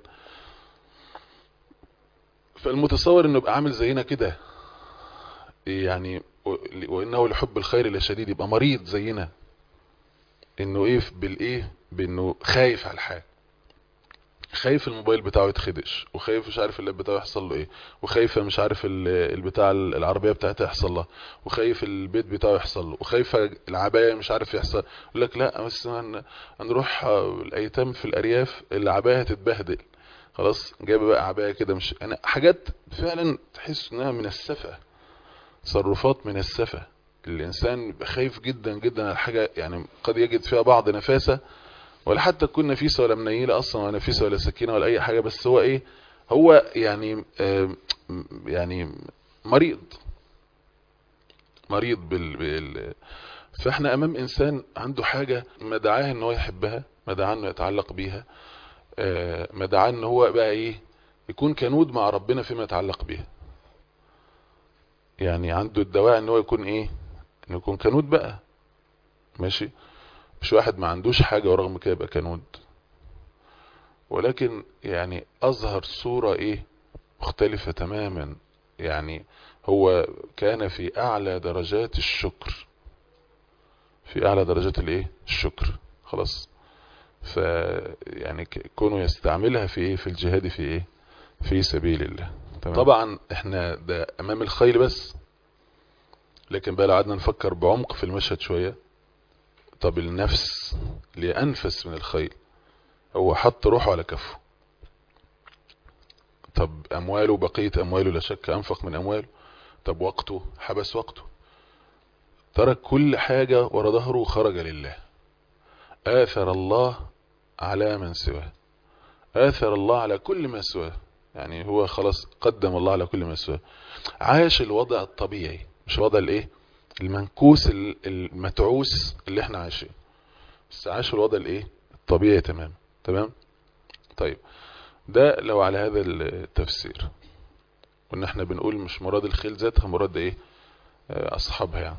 [SPEAKER 2] فالمتصور انه يبقى عامل زينا كده يعني وانه لحب الخير لشديد يبقى مريض زينا انه ايه بالايه بانه خايف على الحال خايف الموبايل بتاعه يتخدش وخايف مش عارف اللاب بتاعه يحصل له ايه وخايفه مش عارف البتاع العربيه بتاعتها يحصل لها وخايف البيت بتاعه يحصل له وخايفه العبايه مش عارف يحصل يقول لك لا بس هنروح الايتام في الارياف العبايه هتتبهدل خلاص جايبه بقى عبايه كده مش انا حاجات فعلا تحس انها من السفه تصرفات من السفه الانسان بيبقى خايف جدا جدا على حاجه يعني قد يجد فيها بعض نفاسه ولا حتى تكون نفيسة ولا منيلة اصلا ولا نفيسة ولا سكينة ولا اي حاجة بس هو ايه هو يعني آه يعني مريض مريض بال, بال فاحنا امام انسان عنده حاجة مدعاه ان هو يحبها مدعاه انه يتعلق بيها آه مدعاه ان هو بقى ايه يكون كنود مع ربنا فيما يتعلق بيها يعني عنده الدواعي ان هو يكون ايه انه يكون كنود بقى ماشي مش واحد ما عندوش حاجة ورغم كده يبقى كنود ولكن يعني اظهر صورة ايه مختلفة تماما يعني هو كان في اعلى درجات الشكر في اعلى درجات الايه الشكر خلاص ف يعني كونه يستعملها في ايه في الجهاد في ايه في سبيل الله تمام. طبعا احنا ده امام الخيل بس لكن بقى لو قعدنا نفكر بعمق في المشهد شويه طب النفس اللي أنفس من الخيل هو حط روحه على كفه طب أمواله بقية أمواله لا شك أنفق من أمواله طب وقته حبس وقته ترك كل حاجة ورا ظهره وخرج لله آثر الله على من سواه آثر الله على كل ما سواه يعني هو خلاص قدم الله على كل ما سواه عاش الوضع الطبيعي مش وضع الايه المنكوس المتعوس اللي احنا عايشين بس عاش الوضع الايه الطبيعي تمام تمام طيب ده لو على هذا التفسير وان احنا بنقول مش مراد الخيل ذاتها مراد ايه اصحابها يعني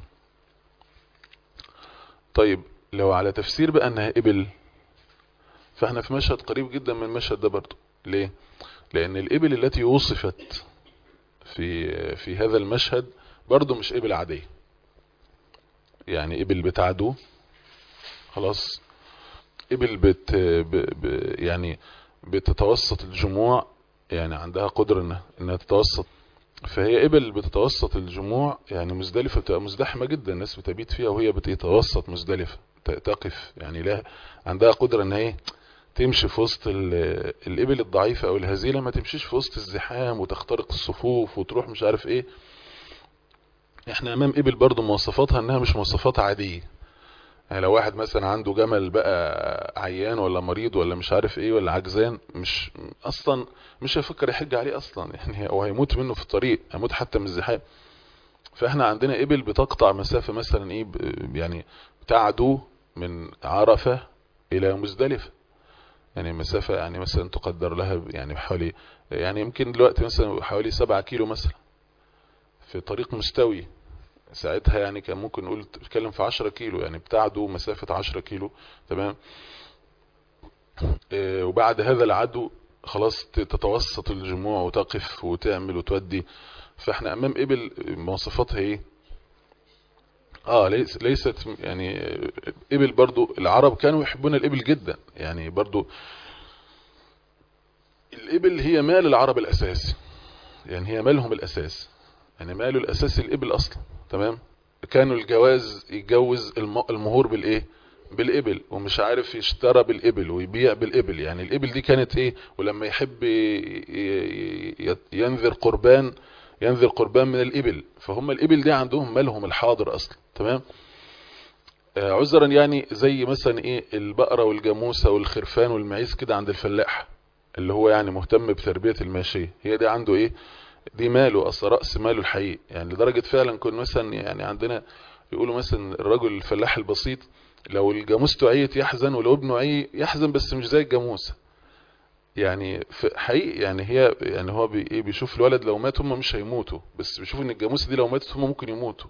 [SPEAKER 2] طيب لو على تفسير بقى انها ابل فاحنا في مشهد قريب جدا من المشهد ده برضه ليه لان الابل التي وصفت في في هذا المشهد برضه مش ابل عاديه يعني ابل بتعدو خلاص ابل بت ب ب يعني بتتوسط الجموع يعني عندها قدرة انها, إنها تتوسط فهي ابل بتتوسط الجموع يعني مزدلفة بتبقى مزدحمة جدا الناس بتبيت فيها وهي بتتوسط مزدلفة تقف يعني لها عندها قدرة انها ايه تمشي في وسط الابل الضعيفة او الهزيلة ما تمشيش في وسط الزحام وتخترق الصفوف وتروح مش عارف ايه احنا امام ابل برضو مواصفاتها انها مش مواصفات عادية يعني لو واحد مثلا عنده جمل بقى عيان ولا مريض ولا مش عارف ايه ولا عجزان مش اصلا مش هيفكر يحج عليه اصلا يعني هو هيموت منه في الطريق هيموت حتى من الزحام فاحنا عندنا ابل بتقطع مسافة مثلا ايه يعني تعدو من عرفة الى مزدلفة يعني مسافة يعني مثلا تقدر لها يعني بحوالي يعني يمكن دلوقتي مثلا حوالي سبعة كيلو مثلا في طريق مستوي ساعتها يعني كان ممكن نقول تتكلم في 10 كيلو يعني بتعدو مسافة 10 كيلو تمام اه وبعد هذا العدو خلاص تتوسط الجموع وتقف وتعمل وتودي فاحنا امام ابل مواصفاتها ايه اه ليس ليست يعني ابل برضو العرب كانوا يحبون الابل جدا يعني برضو الابل هي مال العرب الاساسي يعني هي مالهم الاساس يعني ماله الاساسي الابل اصلا تمام كانوا الجواز يتجوز الم- المهور بالايه بالابل ومش عارف يشترى بالابل ويبيع بالابل يعني الابل دي كانت ايه ولما يحب ي- ي- ي- ينذر قربان ينذر قربان من الابل فهم الابل دي عندهم مالهم الحاضر اصلا تمام آه، عذرا يعني زي مثلا ايه البقرة والجاموسة والخرفان والمعيز كده عند الفلاح اللي هو يعني مهتم بتربية الماشية هي دي عنده ايه دي ماله اصل رأس ماله الحقيقي يعني لدرجة فعلا كن مثلا يعني عندنا يقولوا مثلا الرجل الفلاح البسيط لو الجاموسته عيت يحزن ولو ابنه عي يحزن بس مش زي الجاموسة يعني في حقيقي يعني هي يعني هو بي ايه بيشوف الولد لو مات هم مش هيموتوا بس بيشوف ان الجاموسة دي لو ماتت هم ممكن يموتوا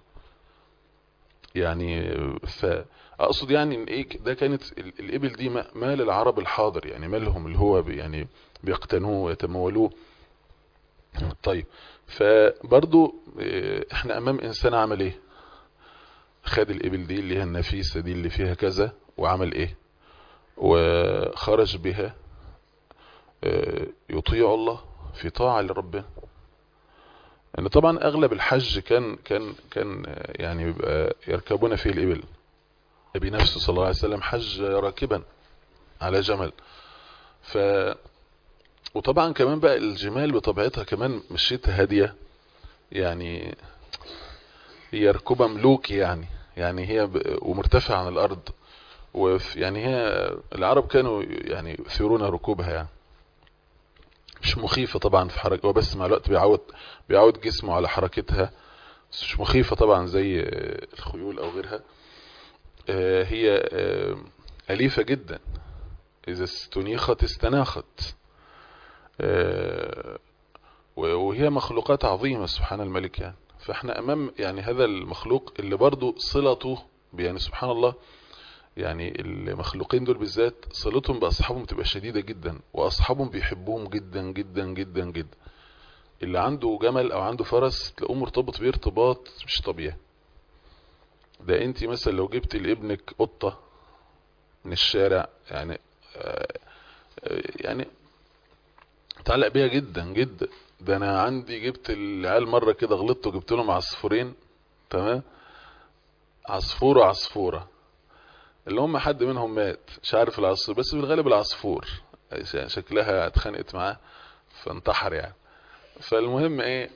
[SPEAKER 2] يعني فاقصد يعني ان ايه ده كانت ال- الابل دي ما- مال العرب الحاضر يعني مالهم اللي هو بي يعني بيقتنوه ويتمولوه طيب فبرضو إيه، احنا امام انسان عمل ايه خد الابل دي اللي هي النفيسة دي اللي فيها كذا وعمل ايه وخرج بها آه، يطيع الله في طاعة لربنا ان طبعا اغلب الحج كان كان كان آه، يعني بيبقى يركبون فيه الابل النبي نفسه صلى الله عليه وسلم حج راكبا على جمل ف وطبعا كمان بقى الجمال بطبيعتها كمان مشيتها هادية يعني هي ركوبة ملوكي يعني يعني هي ب... ومرتفعة عن الارض وف يعني هي العرب كانوا يعني يثيرون ركوبها يعني مش مخيفة طبعا في حركة وبس مع الوقت بيعود بيعود جسمه على حركتها بس مش مخيفة طبعا زي آه، الخيول او غيرها آه، هي آه، أليفة جدا إذا استنيخت استناخت آه، وهي مخلوقات عظيمة سبحان الملك يعني فاحنا امام يعني هذا المخلوق اللي برضو صلته يعني سبحان الله يعني المخلوقين دول بالذات صلتهم باصحابهم تبقى شديدة جدا واصحابهم بيحبوهم جدا جدا جدا جدا اللي عنده جمل او عنده فرس تلاقوه مرتبط بيه ارتباط مش طبيعي ده انت مثلا لو جبت لابنك قطة من الشارع يعني آه، آه، يعني متعلق بيها جدا جدا ده انا عندي جبت العيال مرة كده غلطت وجبت لهم عصفورين تمام عصفور وعصفورة اللي هم حد منهم مات مش عارف العصفور بس بالغالب العصفور شكلها اتخانقت معاه فانتحر يعني فالمهم ايه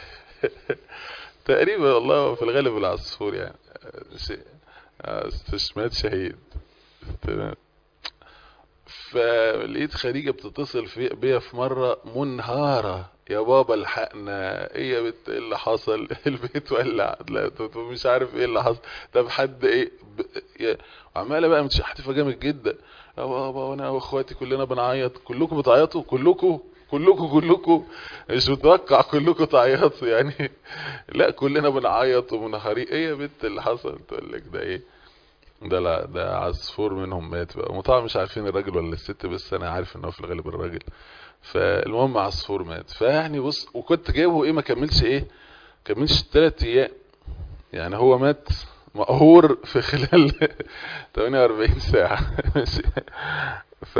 [SPEAKER 2] تقريبا والله في الغالب العصفور يعني شيء استشمات شهيد تمام فلقيت خديجة بتتصل في بيا في مرة منهارة يا بابا الحقنا ايه يا بنت ايه اللي حصل البيت ولع لا طب مش عارف ايه اللي حصل طب حد ايه ب... يا- وعمالة بقى متشحتفة جامد جدا يا بابا وانا واخواتي كلنا بنعيط كلكم بتعيطوا كلكم كلكم كلكم مش متوقع كلكم تعيطوا يعني لا كلنا بنعيط ومنهارين ايه يا بنت اللي حصل تقول لك ده ايه ده لا ده عصفور منهم مات بقى وطبعا مش عارفين الراجل ولا الست بس انا عارف ان هو في الغالب الراجل فالمهم عصفور مات فيعني بص وكنت جايبه ايه ما كملش ايه كملش ثلاث ايام يعني هو مات مقهور في خلال 48 ساعة ماشي. ف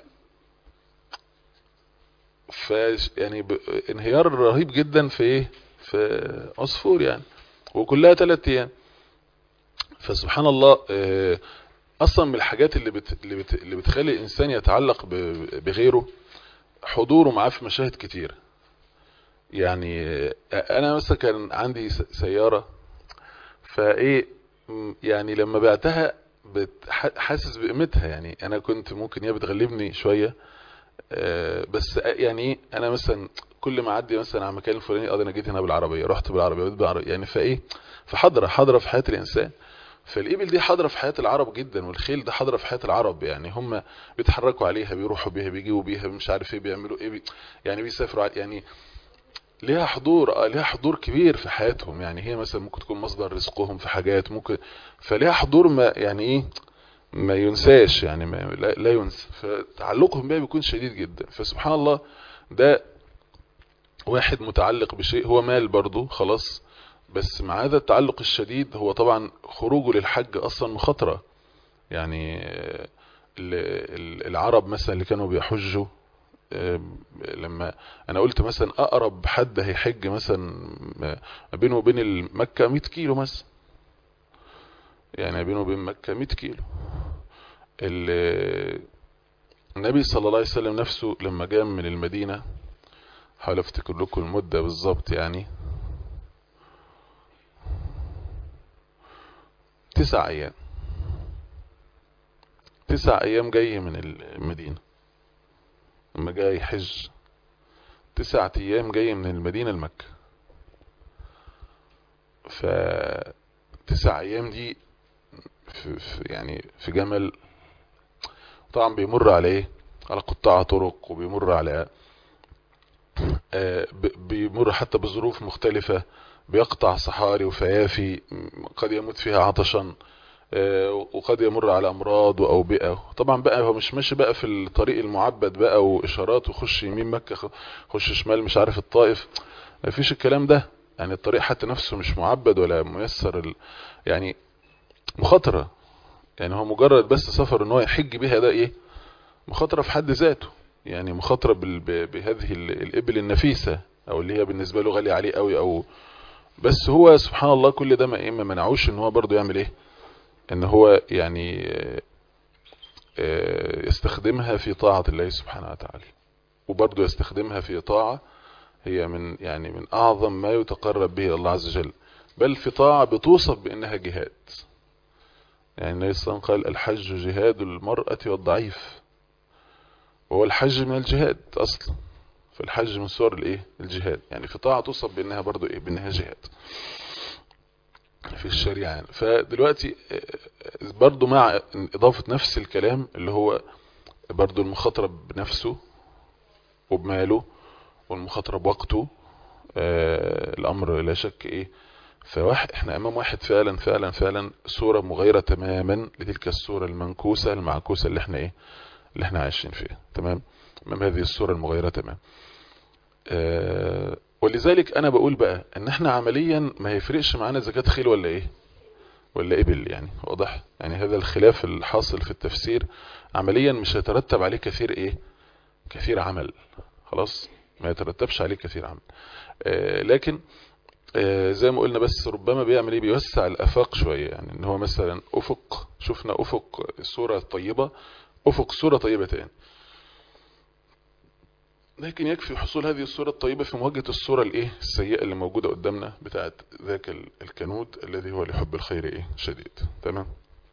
[SPEAKER 2] ف يعني ب... انهيار رهيب جدا في ايه في عصفور يعني وكلها ثلاث ايام فسبحان الله آه، اصلا من الحاجات اللي بت... اللي, بت... اللي بتخلي الانسان يتعلق ب... بغيره حضوره معاه في مشاهد كتير يعني آه، انا مثلا كان عندي س- سيارة فايه م- يعني لما بعتها بت- ح- حاسس بقيمتها يعني انا كنت ممكن هي بتغلبني شوية آه، بس يعني ايه انا مثلا كل ما اعدي مثلا على المكان الفلاني اه ده انا جيت هنا بالعربيه رحت بالعربيه بقيت بالعربيه يعني فايه فحضره حضره في حياه الانسان فالإبل دي حاضرة في حياة العرب جدا والخيل ده حاضرة في حياة العرب يعني هم بيتحركوا عليها بيروحوا بيها بيجيوا بيها مش عارف ايه بيعملوا ايه بي يعني بيسافروا على- يعني ليها حضور اه ليها حضور كبير في حياتهم يعني هي مثلا ممكن تكون مصدر رزقهم في حاجات ممكن فليها حضور ما يعني ايه ما ينساش يعني ما لا, لا ينسى فتعلقهم بها بيكون شديد جدا فسبحان الله ده واحد متعلق بشيء هو مال برضه خلاص بس مع هذا التعلق الشديد هو طبعا خروجه للحج اصلا مخاطرة يعني العرب مثلا اللي كانوا بيحجوا لما انا قلت مثلا اقرب حد هيحج مثلا ما بينه وبين مكة 100 كيلو مثلا يعني بينه وبين مكة 100 كيلو النبي صلى الله عليه وسلم نفسه لما جاء من المدينة حاول افتكر لكم المدة بالظبط يعني تسع ايام تسع ايام جاي من المدينة لما جاي يحج تسع ايام جاي من المدينة لمكة ف تسع ايام دي في في يعني في جمل طبعا بيمر على ايه على قطاع طرق وبيمر على آه بيمر حتى بظروف مختلفة بيقطع صحاري وفيافي قد يموت فيها عطشا وقد يمر على امراض واوبئه طبعا بقى هو مش ماشي بقى في الطريق المعبد بقى واشارات وخش يمين مكه خش شمال مش عارف الطائف ما فيش الكلام ده يعني الطريق حتى نفسه مش معبد ولا ميسر ال... يعني مخاطره يعني هو مجرد بس سفر ان هو يحج بها ده ايه مخاطره في حد ذاته يعني مخاطره بال... بهذه الابل النفيسه او اللي هي بالنسبه له غاليه عليه قوي او بس هو سبحان الله كل ده ما ايه ما منعوش ان هو برضه يعمل ايه ان هو يعني يستخدمها في طاعة الله سبحانه وتعالى وبرضه يستخدمها في طاعة هي من يعني من اعظم ما يتقرب به الله عز وجل بل في طاعة بتوصف بانها جهاد يعني النبي صلى الله عليه وسلم قال الحج جهاد المرأة والضعيف وهو الحج من الجهاد اصلا فالحج من صور الايه الجهاد يعني في طاعة توصف بانها برضه ايه بانها جهاد في الشريعة يعني. فدلوقتي برضو مع إضافة نفس الكلام اللي هو برضو المخاطرة بنفسه وبماله والمخاطرة بوقته آه الأمر لا شك إيه فواحد احنا أمام واحد فعلا فعلا فعلا صورة مغايرة تماما لتلك الصورة المنكوسة المعكوسة اللي احنا إيه اللي احنا عايشين فيها تمام أمام هذه الصورة المغايرة تمام آه ولذلك انا بقول بقى ان احنا عمليا ما يفرقش معانا زكاة خيل ولا ايه ولا ابل يعني واضح يعني هذا الخلاف الحاصل في التفسير عمليا مش هيترتب عليه كثير ايه كثير عمل خلاص ما يترتبش عليه كثير عمل آه لكن آه زي ما قلنا بس ربما بيعمل ايه بيوسع الافاق شوية يعني ان هو مثلا افق شفنا افق صورة طيبة افق صورة طيبة تاني لكن يكفي حصول هذه الصورة الطيبة في مواجهة الصورة الايه السيئة اللي موجودة قدامنا بتاعت ذاك الكنود الذي هو لحب الخير ايه شديد تمام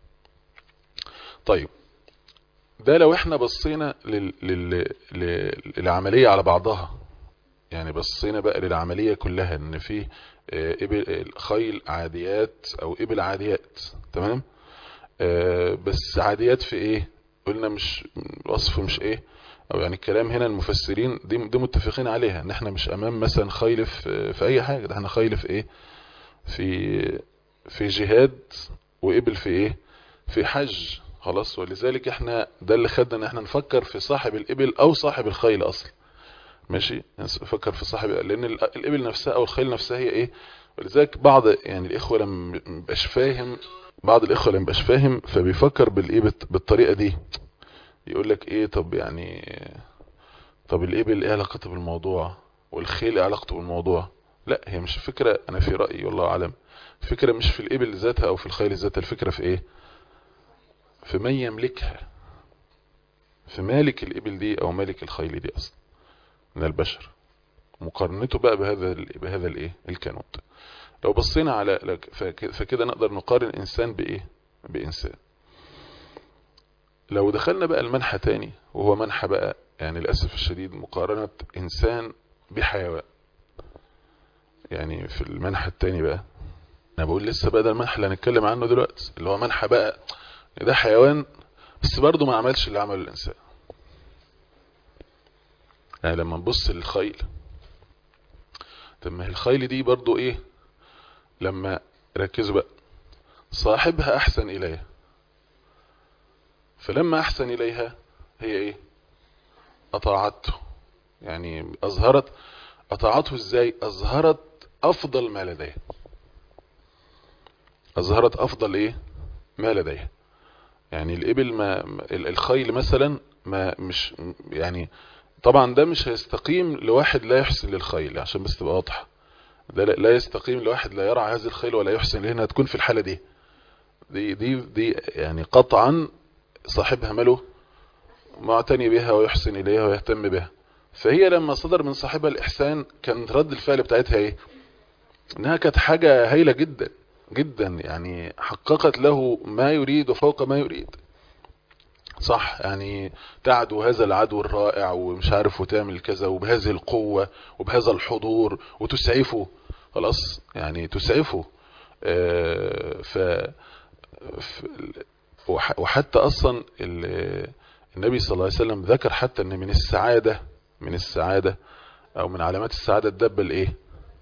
[SPEAKER 2] طيب ده لو احنا بصينا لل... لل... للعملية على بعضها يعني بصينا بقى للعملية كلها ان في ابل خيل عاديات او ابل عاديات تمام آه بس عاديات في ايه قلنا مش وصف مش ايه او يعني الكلام هنا المفسرين دي, دي متفقين عليها ان احنا مش امام مثلا خيل في, في اي حاجة ده احنا خيل في ايه في في جهاد وابل في ايه في حج خلاص ولذلك احنا ده اللي خدنا ان احنا نفكر في صاحب الابل او صاحب الخيل اصلا ماشي نفكر في صاحب لان الابل نفسها او الخيل نفسها هي ايه ولذلك بعض يعني الاخوه لما مبقاش فاهم بعض الاخوه لما مبقاش فاهم فبيفكر بالايه بالطريقه دي يقول لك ايه طب يعني طب الابل ايه علاقته بالموضوع والخيل ايه علاقته بالموضوع لا هي مش فكرة انا في رأيي والله اعلم الفكرة مش في الابل ذاتها او في الخيل ذاتها الفكرة في ايه في من يملكها في مالك الابل دي او مالك الخيل دي اصلا من البشر مقارنته بقى بهذا بهذا الايه الكنود لو بصينا على فكده نقدر نقارن انسان بايه بانسان لو دخلنا بقى المنحى تاني وهو منحى بقى يعني للأسف الشديد مقارنة إنسان بحيوان يعني في المنحى التاني بقى أنا بقول لسه بقى ده المنحى اللي هنتكلم عنه دلوقتي اللي هو منحى بقى ده حيوان بس برضه ما عملش اللي عمله الإنسان يعني لما نبص للخيل طب ما الخيل دي برضه إيه لما ركزوا بقى صاحبها أحسن إليها فلما أحسن إليها هي إيه أطاعته يعني أظهرت أطاعته إزاي أظهرت أفضل ما لديها اظهرت افضل ايه ما لديها يعني الابل ما الخيل مثلا ما مش يعني طبعا ده مش هيستقيم لواحد لا يحسن للخيل عشان بس تبقى واضحه ده لا يستقيم لواحد لا يرعى هذه الخيل ولا يحسن لانها تكون في الحاله دي دي دي دي يعني قطعا صاحبها ماله معتني بها ويحسن اليها ويهتم بها فهي لما صدر من صاحبها الاحسان كان رد الفعل بتاعتها ايه انها كانت حاجه هايله جدا جدا يعني حققت له ما يريد وفوق ما يريد صح يعني تعدو هذا العدو الرائع ومش عارف وتعمل كذا وبهذه القوة وبهذا الحضور وتسعفه خلاص يعني تسعفه آه ف وحتى اصلا النبي صلى الله عليه وسلم ذكر حتى ان من السعادة من السعادة او من علامات السعادة الدابة الايه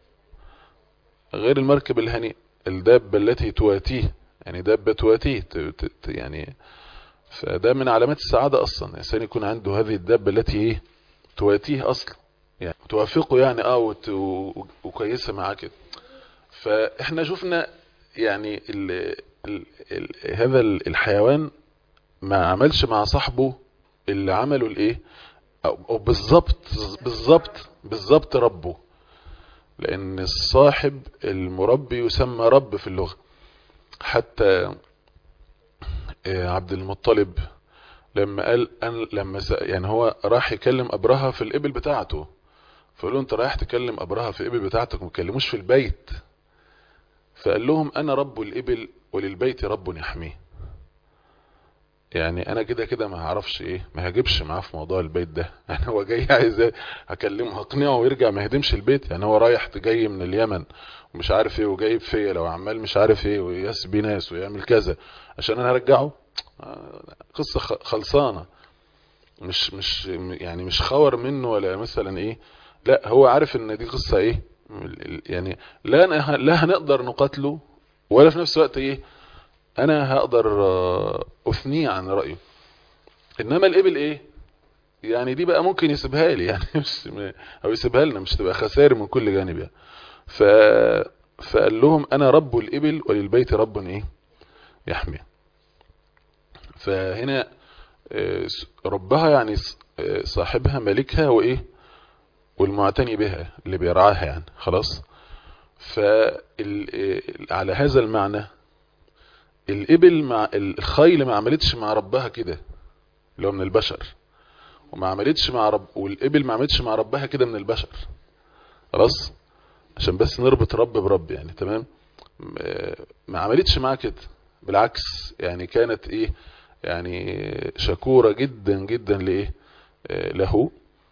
[SPEAKER 2] غير المركب الهنيء الدابة التي تواتيه يعني دابة تواتيه يعني فده من علامات السعادة اصلا الانسان يكون عنده هذه الدابة التي ايه تواتيه اصلا يعني توافقه يعني اه وكويسة معاه كده فاحنا شفنا يعني ال ال ال هذا الحيوان ما عملش مع صاحبه اللي عمله الايه او بالظبط بالظبط بالظبط ربه لان الصاحب المربي يسمى رب في اللغة حتى عبد المطلب لما قال أن لما يعني هو راح يكلم ابرهة في الابل بتاعته فقال له انت رايح تكلم ابرهة في الابل بتاعتك وما تكلموش في البيت فقال لهم انا رب الابل وللبيت رب يحميه يعني انا كده كده ما هعرفش ايه ما هجيبش معاه في موضوع البيت ده يعني هو جاي عايز هكلمه هقنعه ويرجع ما يهدمش البيت يعني هو رايح جاي من اليمن ومش عارف ايه وجايب فيا لو عمال مش عارف ايه ويسبي ناس ويعمل كذا عشان انا هرجعه قصة خلصانة مش مش يعني مش خور منه ولا مثلا ايه لا هو عارف ان دي قصة ايه يعني لا لا هنقدر نقاتله ولا في نفس الوقت ايه انا هقدر اثنيه عن رأيه انما الابل ايه يعني دي بقى ممكن يسيبها لي يعني مش او يسيبها لنا مش تبقى خسائر من كل جانب يعني ف فقال لهم انا رب الابل وللبيت رب ايه يحمي فهنا ربها يعني صاحبها ملكها وايه والمعتني بها اللي بيرعاها يعني خلاص فعلى هذا المعنى الابل مع الخيل ما عملتش مع ربها كده اللي هو من البشر وما عملتش مع رب والابل ما عملتش مع ربها كده من البشر خلاص عشان بس نربط رب برب يعني تمام ما عملتش معاه كده بالعكس يعني كانت ايه يعني شكورة جدا جدا لايه له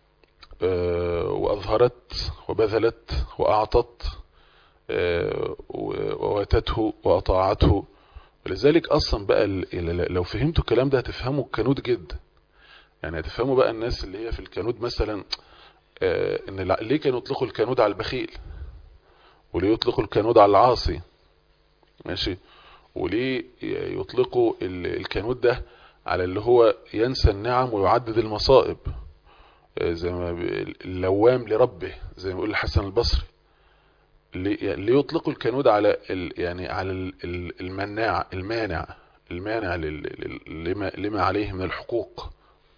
[SPEAKER 2] واظهرت وبذلت واعطت وواتته واطاعته ولذلك اصلا بقى لو فهمتوا الكلام ده هتفهموا الكنود جدا يعني هتفهموا بقى الناس اللي هي في الكنود مثلا ان ليه كانوا يطلقوا الكنود على البخيل وليه يطلقوا الكنود على العاصي ماشي وليه يطلقوا الكنود ده على اللي هو ينسى النعم ويعدد المصائب زي ما اللوام لربه زي ما يقول الحسن البصري ليه يطلقوا الكنود على يعني على المناع المانع المانع لما, لما عليه من الحقوق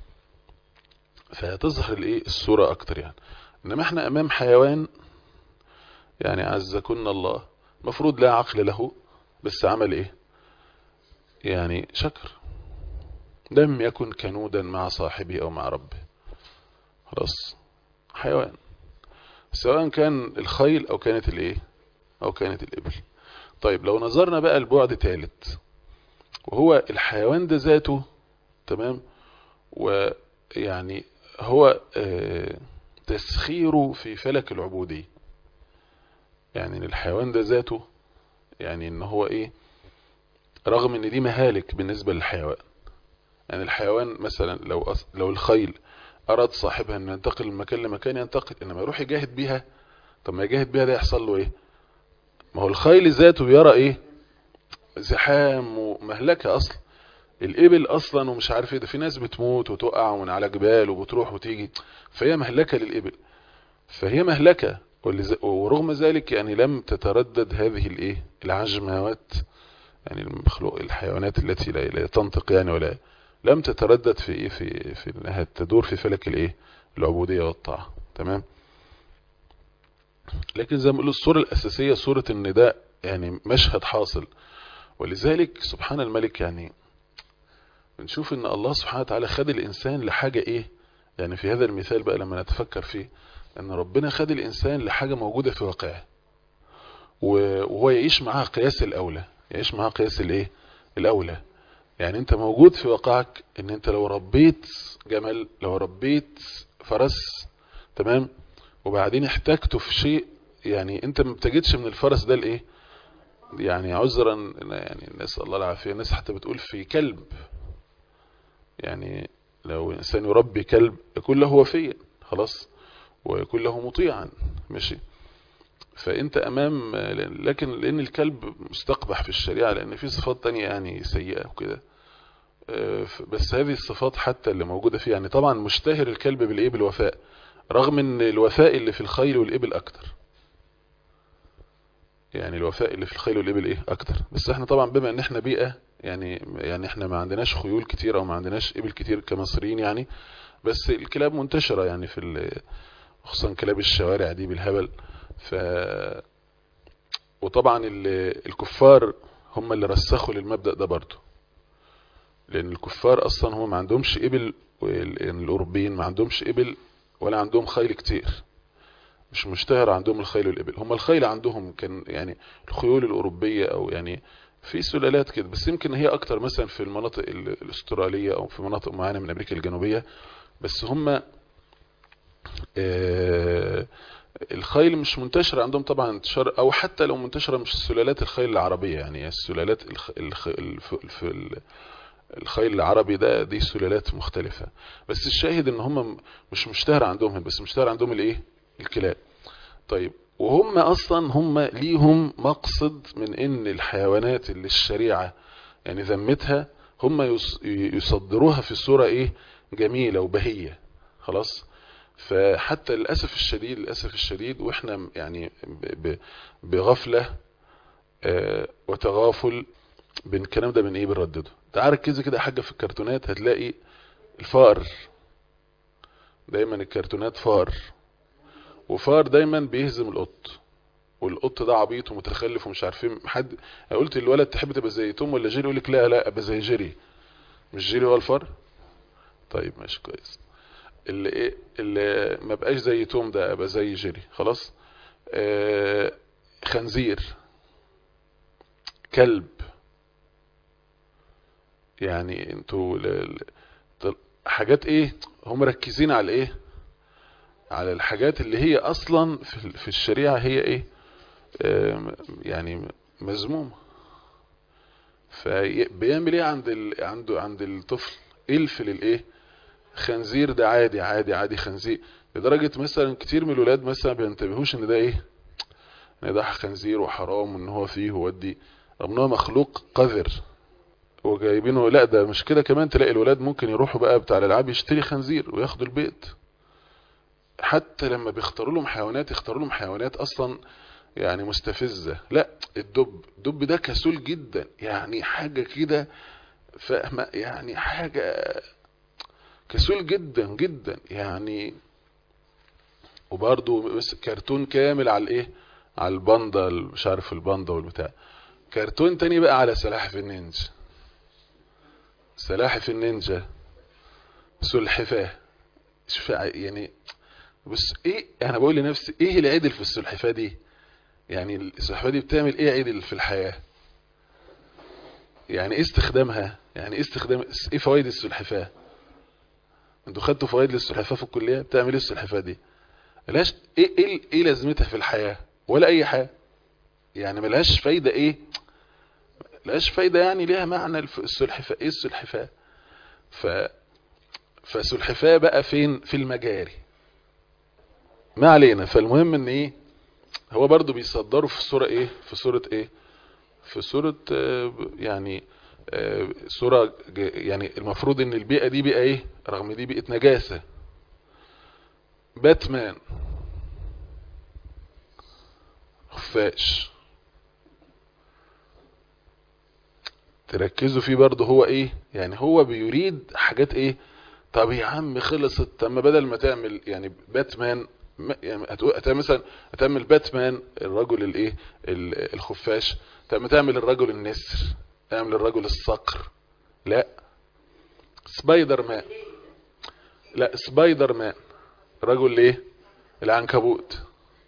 [SPEAKER 2] فهتظهر الايه الصورة اكتر يعني انما احنا امام حيوان يعني عزكن الله مفروض لا عقل له بس عمل ايه يعني شكر لم يكن كنودا مع صاحبه او مع ربه خلاص حيوان سواء كان الخيل او كانت الايه او كانت الابل طيب لو نظرنا بقى البعد ثالث وهو الحيوان ده ذاته تمام ويعني هو آه تسخيره في فلك العبودية يعني الحيوان ده ذاته يعني ان هو ايه رغم ان دي مهالك بالنسبة للحيوان يعني الحيوان مثلا لو أص... لو الخيل اراد صاحبها ان ينتقل من مكان لمكان ينتقل انما يروح يجاهد بيها طب ما يجاهد بيها ده يحصل له ايه ما هو الخيل ذاته بيرى ايه زحام ومهلكة اصلا الابل اصلا ومش عارف ايه ده في ناس بتموت وتقع من على جبال وبتروح وتيجي فهي مهلكة للابل فهي مهلكة ورغم ذلك يعني لم تتردد هذه الايه العجمات يعني المخلوق الحيوانات التي لا, لا تنطق يعني ولا لم تتردد في ايه في في انها تدور في فلك الايه العبوديه والطاعه تمام لكن زي ما بنقول الصوره الاساسيه صوره ان ده يعني مشهد حاصل ولذلك سبحان الملك يعني بنشوف ان الله سبحانه وتعالى خد الانسان لحاجه ايه يعني في هذا المثال بقى لما نتفكر فيه ان ربنا خد الانسان لحاجه موجوده في واقعه وهو يعيش معاها قياس الاولى يعيش معاها قياس الايه الاولى يعني انت موجود في واقعك ان انت لو ربيت جمل لو ربيت فرس تمام وبعدين احتاجته في شيء يعني انت ما بتجدش من الفرس ده الايه يعني عذرا يعني نسال الله العافيه الناس حتى بتقول في كلب يعني لو انسان يربي كلب يكون له وفيا خلاص ويكون له مطيعا ماشي فانت امام لكن لان الكلب مستقبح في الشريعه لان في صفات تانية يعني سيئه وكده بس هذه الصفات حتى اللي موجوده فيه يعني طبعا مشتهر الكلب بالايه بالوفاء رغم ان الوفاء اللي في الخيل والابل اكتر يعني الوفاء اللي في الخيل والابل ايه اكتر بس احنا طبعا بما ان احنا بيئه يعني يعني احنا ما عندناش خيول كتير او ما عندناش ابل كتير كمصريين يعني بس الكلاب منتشره يعني في خصوصا كلاب الشوارع دي بالهبل ف وطبعا الكفار هم اللي رسخوا للمبدأ ده برضه لان الكفار اصلا هم ما عندهمش ابل الاوروبيين ما عندهمش ابل ولا عندهم خيل كتير مش مشتهر عندهم الخيل والابل هم الخيل عندهم كان يعني الخيول الاوروبيه او يعني في سلالات كده بس يمكن هي اكتر مثلا في المناطق الاستراليه او في مناطق معينه من امريكا الجنوبيه بس هم آه الخيل مش منتشرة عندهم طبعا انتشار او حتى لو منتشرة مش سلالات الخيل العربية يعني السلالات الخ... الخ... الف... الف... الخيل العربي ده دي سلالات مختلفة بس الشاهد ان هم مش مشتهر عندهم بس مشتهر عندهم الايه الكلاب طيب وهم اصلا هم ليهم مقصد من ان الحيوانات اللي الشريعة يعني ذمتها هم يص... يصدروها في صورة ايه جميلة وبهية خلاص فحتى للأسف الشديد للأسف الشديد وإحنا يعني بغفلة وتغافل بين الكلام ده من إيه بنردده تعال ركزي كده حاجة في الكرتونات هتلاقي الفار دايما الكرتونات فار وفار دايما بيهزم القط والقط ده عبيط ومتخلف ومش عارفين حد قلت الولد تحب تبقى زي توم ولا جيري يقول لك لا لا ابقى زي جيري مش جيري هو الفار طيب ماشي كويس اللي ايه اللي ما بقاش زي توم ده ابقى زي جيري خلاص آه خنزير كلب يعني انتوا حاجات ايه هم مركزين على ايه على الحاجات اللي هي اصلا في الشريعة هي ايه آه يعني مذمومة فبيعمل ايه عند ال... عنده عند الطفل الف للايه خنزير ده عادي عادي عادي خنزير لدرجة مثلا كتير من الولاد مثلا بينتبهوش ان ده ايه ان ده خنزير وحرام وان هو فيه ودي رغم ان هو مخلوق قذر وجايبينه لا ده مش كده كمان تلاقي الولاد ممكن يروحوا بقى بتاع الالعاب يشتري خنزير وياخدوا البيت حتى لما بيختاروا لهم حيوانات يختاروا لهم حيوانات اصلا يعني مستفزة لا الدب الدب ده كسول جدا يعني حاجة كده فاهمة يعني حاجة كسول جدا جدا يعني وبرضه بس كرتون كامل على الايه على الباندا مش عارف الباندا والبتاع كرتون تاني بقى على سلاحف النينجا سلاحف النينجا سلحفاه يعني بس ايه انا بقول لنفسي ايه العدل في السلحفاه دي يعني السلحفاه دي بتعمل ايه عدل في الحياه يعني ايه استخدامها يعني ايه استخدام ايه فوائد السلحفاه انتوا خدتوا فوائد للسلحفاه في الكليه بتعمل ايه السلحفاه دي ملهاش ايه ايه ايه لازمتها في الحياه ولا اي حاجه يعني ملهاش فايده ايه ملهاش فايده يعني ليها معنى السلحفاه ايه السلحفاه ف فسلحفاه بقى فين في المجاري ما علينا فالمهم ان ايه هو برضو بيصدروا في الصورة ايه في صورة ايه في صورة آه يعني آه صورة يعني المفروض ان البيئة دي بيئة ايه رغم دي بيئة نجاسة باتمان خفاش تركزوا فيه برضه هو ايه يعني هو بيريد حاجات ايه طب يا عم خلصت طب ما بدل ما تعمل يعني باتمان ما- يعني هتقول هتعمل مثلا هتعمل باتمان الرجل الايه ال- الخفاش طب ما تعمل الرجل النسر تعمل الرجل الصقر لا سبايدر مان لا سبايدر مان رجل ايه العنكبوت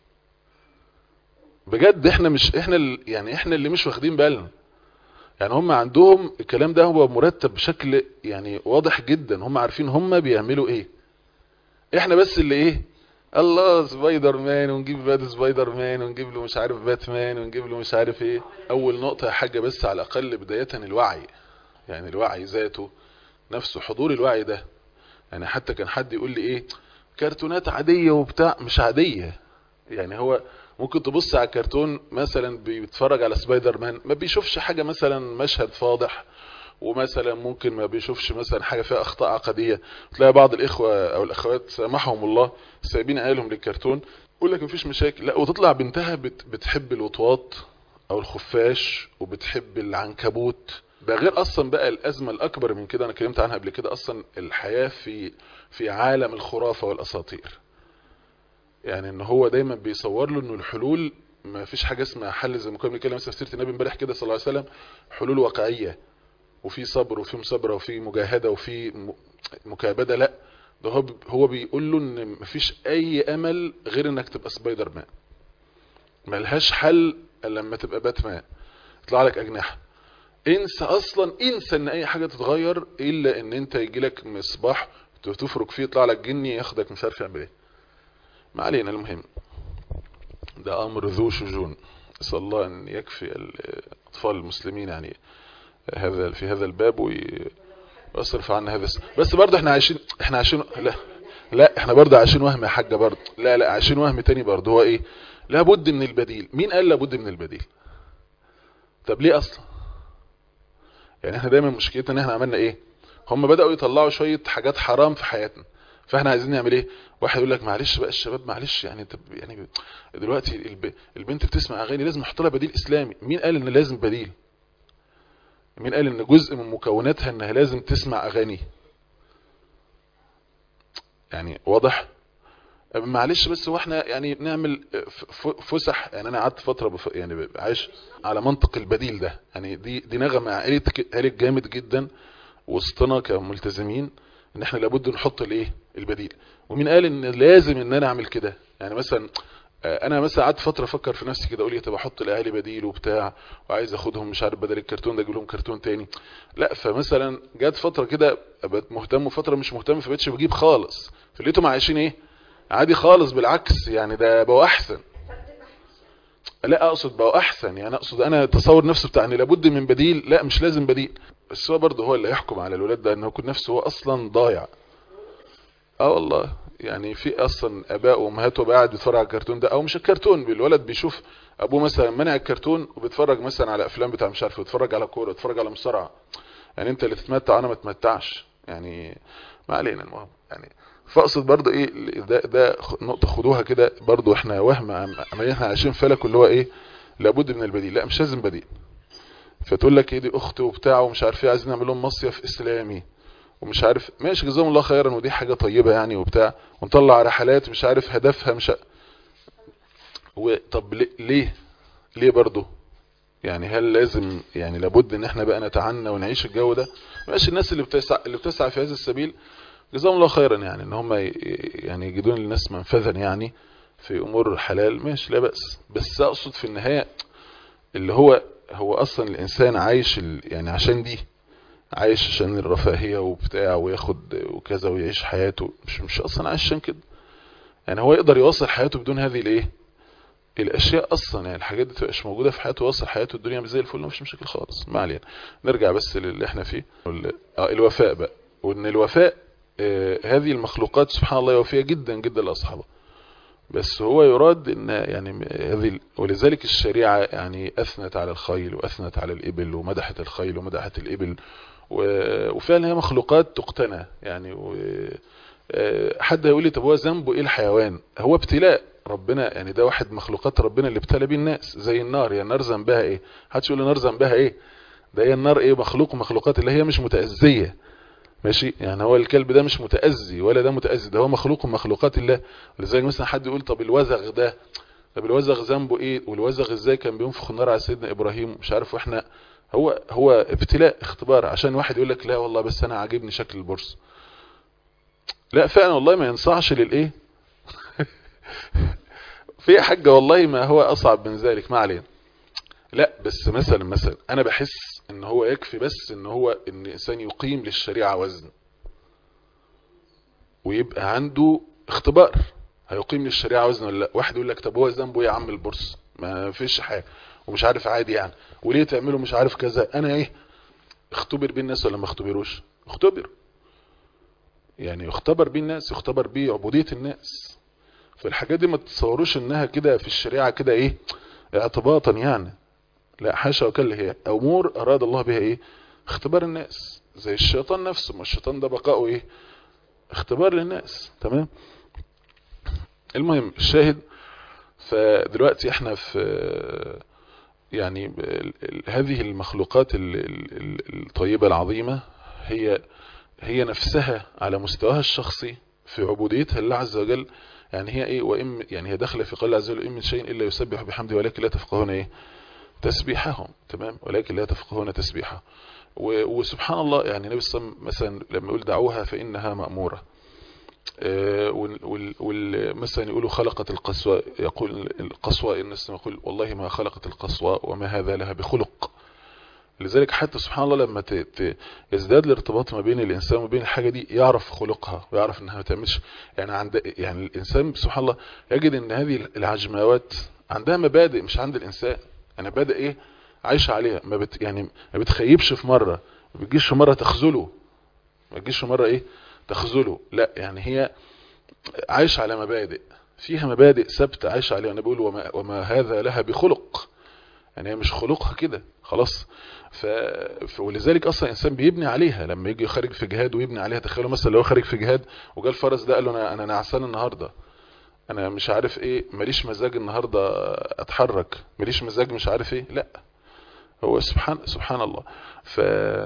[SPEAKER 2] بجد احنا مش احنا ال- يعني احنا اللي مش واخدين بالنا يعني هم عندهم الكلام ده هو مرتب بشكل يعني واضح جدا هم عارفين هم بيعملوا ايه احنا بس اللي ايه الله سبايدر مان ونجيب باد سبايدر مان ونجيب له مش عارف باتمان ونجيب له مش عارف ايه اول نقطة يا حاجة بس على الاقل بداية الوعي يعني الوعي ذاته نفسه حضور الوعي ده يعني حتى كان حد يقول لي ايه كرتونات عادية وبتاع مش عادية يعني هو ممكن تبص على كرتون مثلا بيتفرج على سبايدر مان ما بيشوفش حاجة مثلا مشهد فاضح ومثلا ممكن ما بيشوفش مثلا حاجة فيها اخطاء عقدية تلاقي بعض الاخوة او الاخوات سامحهم الله سايبين عيالهم للكرتون يقول لك مفيش مشاكل لا وتطلع بنتها بت بتحب الوطواط او الخفاش وبتحب العنكبوت ده غير اصلا بقى الازمة الاكبر من كده انا اتكلمت عنها قبل كده اصلا الحياة في في عالم الخرافة والاساطير يعني ان هو دايما بيصور له انه الحلول ما فيش حاجة اسمها حل زي ما كنا بنتكلم مثلا في سيرة النبي امبارح كده صلى الله عليه وسلم حلول واقعية وفي صبر وفي مصابرة وفي مجاهدة وفي م- مكابدة لا ده هو ب- هو بيقول له ان مفيش اي امل غير انك تبقى سبايدر مان ملهاش حل الا لما تبقى باتمان يطلع لك اجنحة انسى اصلا انسى ان اي حاجة تتغير الا ان انت يجي لك مصباح تفرك فيه يطلع لك جني ياخدك مش عارف يعمل ايه ما علينا المهم ده امر ذو شجون اسال الله ان يكفي الاطفال المسلمين يعني هذا في هذا الباب وي- ويصرف عنا هذا الس- بس برضه احنا عايشين احنا عايشين لا لا احنا برضه عايشين وهم يا حاجه برضه لا لا عايشين وهم تاني برضه هو ايه لابد من البديل مين قال لابد من البديل طب ليه اصلا يعني احنا دايما مشكلتنا ان احنا عملنا ايه هم بداوا يطلعوا شويه حاجات حرام في حياتنا فاحنا عايزين نعمل ايه واحد يقول لك معلش بقى الشباب معلش يعني طب يعني دلوقتي الب... البنت بتسمع اغاني لازم نحط لها بديل اسلامي مين قال ان لازم بديل مين قال ان جزء من مكوناتها انها لازم تسمع اغاني يعني واضح معلش بس هو احنا يعني نعمل ف- ف- فسح يعني انا قعدت فتره بف... يعني عايش على منطق البديل ده يعني دي دي نغمه قالت قالت جامد جدا وسطنا كملتزمين ان احنا لابد نحط الايه البديل ومين قال ان لازم ان انا اعمل كده يعني مثلا آه، انا مثلا قعدت فتره افكر في نفسي كده اقول يا طب احط الاهالي بديل وبتاع وعايز اخدهم مش عارف بدل الكرتون ده اجيب لهم كرتون تاني لا فمثلا جت فتره كده بقيت مهتم وفتره مش مهتم فبقتش بجيب خالص فلقيتهم عايشين ايه عادي خالص بالعكس يعني ده بقوا احسن لا اقصد بقوا احسن يعني اقصد انا تصور نفسه بتاع ان لابد من بديل لا مش لازم بديل بس هو برضه هو اللي يحكم على الولاد ده انه يكون نفسه هو اصلا ضايع اه والله يعني في اصلا اباء وامهات وبقى قاعد بيتفرج على الكرتون ده او مش الكرتون الولد بيشوف ابوه مثلا منع الكرتون وبيتفرج مثلا على افلام بتاع مش عارف بيتفرج على كوره بيتفرج على مصارعه يعني انت اللي تتمتع انا ما اتمتعش يعني ما علينا المهم يعني فاقصد برضه ايه ده ده نقطه خدوها كده برضه احنا وهم عم عم- احنا عايشين فلك اللي هو ايه لابد من البديل لا مش لازم بديل فتقول لك ايه دي اخت وبتاع ومش عارف ايه عايزين نعمل لهم مصيف اسلامي ومش عارف ماشي جزاهم الله خيرا ودي حاجه طيبه يعني وبتاع ونطلع رحلات مش عارف هدفها مش ع- وطب ليه- ليه ليه برضه يعني هل لازم يعني لابد ان احنا بقى نتعنى ونعيش الجو ده ماشي الناس اللي بتسعى اللي بتسعى في هذا السبيل جزاهم الله خيرا يعني ان هم ي- يعني يجدون للناس منفذا يعني في امور الحلال ماشي لا بأس بس اقصد في النهاية اللي هو هو اصلا الانسان عايش ال- يعني عشان دي عايش عشان الرفاهية وبتاع وياخد وكذا ويعيش حياته مش مش اصلا عايش عشان كده يعني هو يقدر يواصل حياته بدون هذه الايه الاشياء اصلا يعني الحاجات دي تبقاش موجوده في حياته ويوصل حياته الدنيا زي الفل مفيش مشاكل خالص ما علينا نرجع بس للي احنا فيه وال- آه، الوفاء بقى وان الوفاء آه، هذه المخلوقات سبحان الله وفية جدا جدا لاصحابها بس هو يراد ان يعني م- هذه ال- ولذلك الشريعه يعني اثنت على الخيل واثنت على الابل ومدحت الخيل ومدحت الابل و- وفعلا هي مخلوقات تقتنى يعني و آه، حد هيقول لي طب هو ذنبه ايه الحيوان هو ابتلاء ربنا يعني ده واحد مخلوقات ربنا اللي ابتلى بيه الناس زي النار يعني النار ذنبها ايه حدش يقول النار ذنبها ايه ده هي النار ايه مخلوق مخلوقات اللي هي مش متأذية ماشي يعني هو الكلب ده مش متأذي ولا ده متأذي ده هو مخلوق من مخلوقات الله ولذلك مثلا حد يقول طب الوزغ ده طب الوزغ ذنبه ايه والوزغ ازاي كان بينفخ النار على سيدنا ابراهيم مش عارف واحنا هو هو ابتلاء اختبار عشان واحد يقول لك لا والله بس انا عاجبني شكل البورصه لا فعلا والله ما ينصحش للايه في حاجة والله ما هو اصعب من ذلك ما علينا لا بس مثلا مثلا انا بحس ان هو يكفي بس ان هو ان الانسان يقيم للشريعة وزن ويبقى عنده اختبار هيقيم للشريعة وزن ولا لا واحد يقول لك طب هو ذنبه ايه يا عم البورصه ما فيش حاجة ومش عارف عادي يعني وليه تعملوا مش عارف كذا انا ايه اختبر بيه الناس ولا ما اختبروش اختبر يعني يختبر بيه الناس يختبر بيه عبودية الناس فالحاجات دي ما تتصوروش انها كده في الشريعة كده ايه اعتباطا يعني لا حاشا وكلا هي امور اراد الله بها ايه اختبار الناس زي الشيطان نفسه ما الشيطان ده بقاؤه ايه اختبار للناس تمام المهم الشاهد فدلوقتي احنا في يعني ال- ال- هذه المخلوقات ال- ال- الطيبة العظيمة هي هي نفسها على مستواها الشخصي في عبوديتها لله عز وجل يعني هي ايه وإن يعني هي داخله في قول الله عز وجل إن من شيء إلا يسبح بحمده ولكن لا تفقهون ايه تسبيحهم تمام ولكن لا تفقهون تسبيحه و- وسبحان الله يعني النبي صلى الله عليه وسلم مثلا لما يقول دعوها فإنها مأمورة آه، وال- وال- وال- مثلا يقولوا خلقت القسوة يقول القسوة الناس يقول والله ما خلقت القسوة وما هذا لها بخلق لذلك حتى سبحان الله لما ت- ت- يزداد الارتباط ما بين الانسان وما بين الحاجه دي يعرف خلقها ويعرف انها ما تعملش يعني عند يعني الانسان سبحان الله يجد ان هذه العجماوات عندها مبادئ مش عند الانسان يعني مبادئ ايه عايشه عليها ما بت يعني ما بتخيبش في مره ما بتجيش في مره تخذله ما تجيش في مره ايه تخذله لا يعني هي عايشه على مبادئ فيها مبادئ ثابته عايشه عليها انا بقول وما, وما هذا لها بخلق يعني هي مش خلقها كده خلاص ف... ف... ولذلك اصلا الانسان بيبني عليها لما يجي خارج في جهاد ويبني عليها تخيلوا مثلا لو خارج في جهاد وجا الفرس ده قال له انا انا نعسان النهارده انا مش عارف ايه ماليش مزاج النهارده اتحرك ماليش مزاج مش عارف ايه لا هو سبحان سبحان الله ف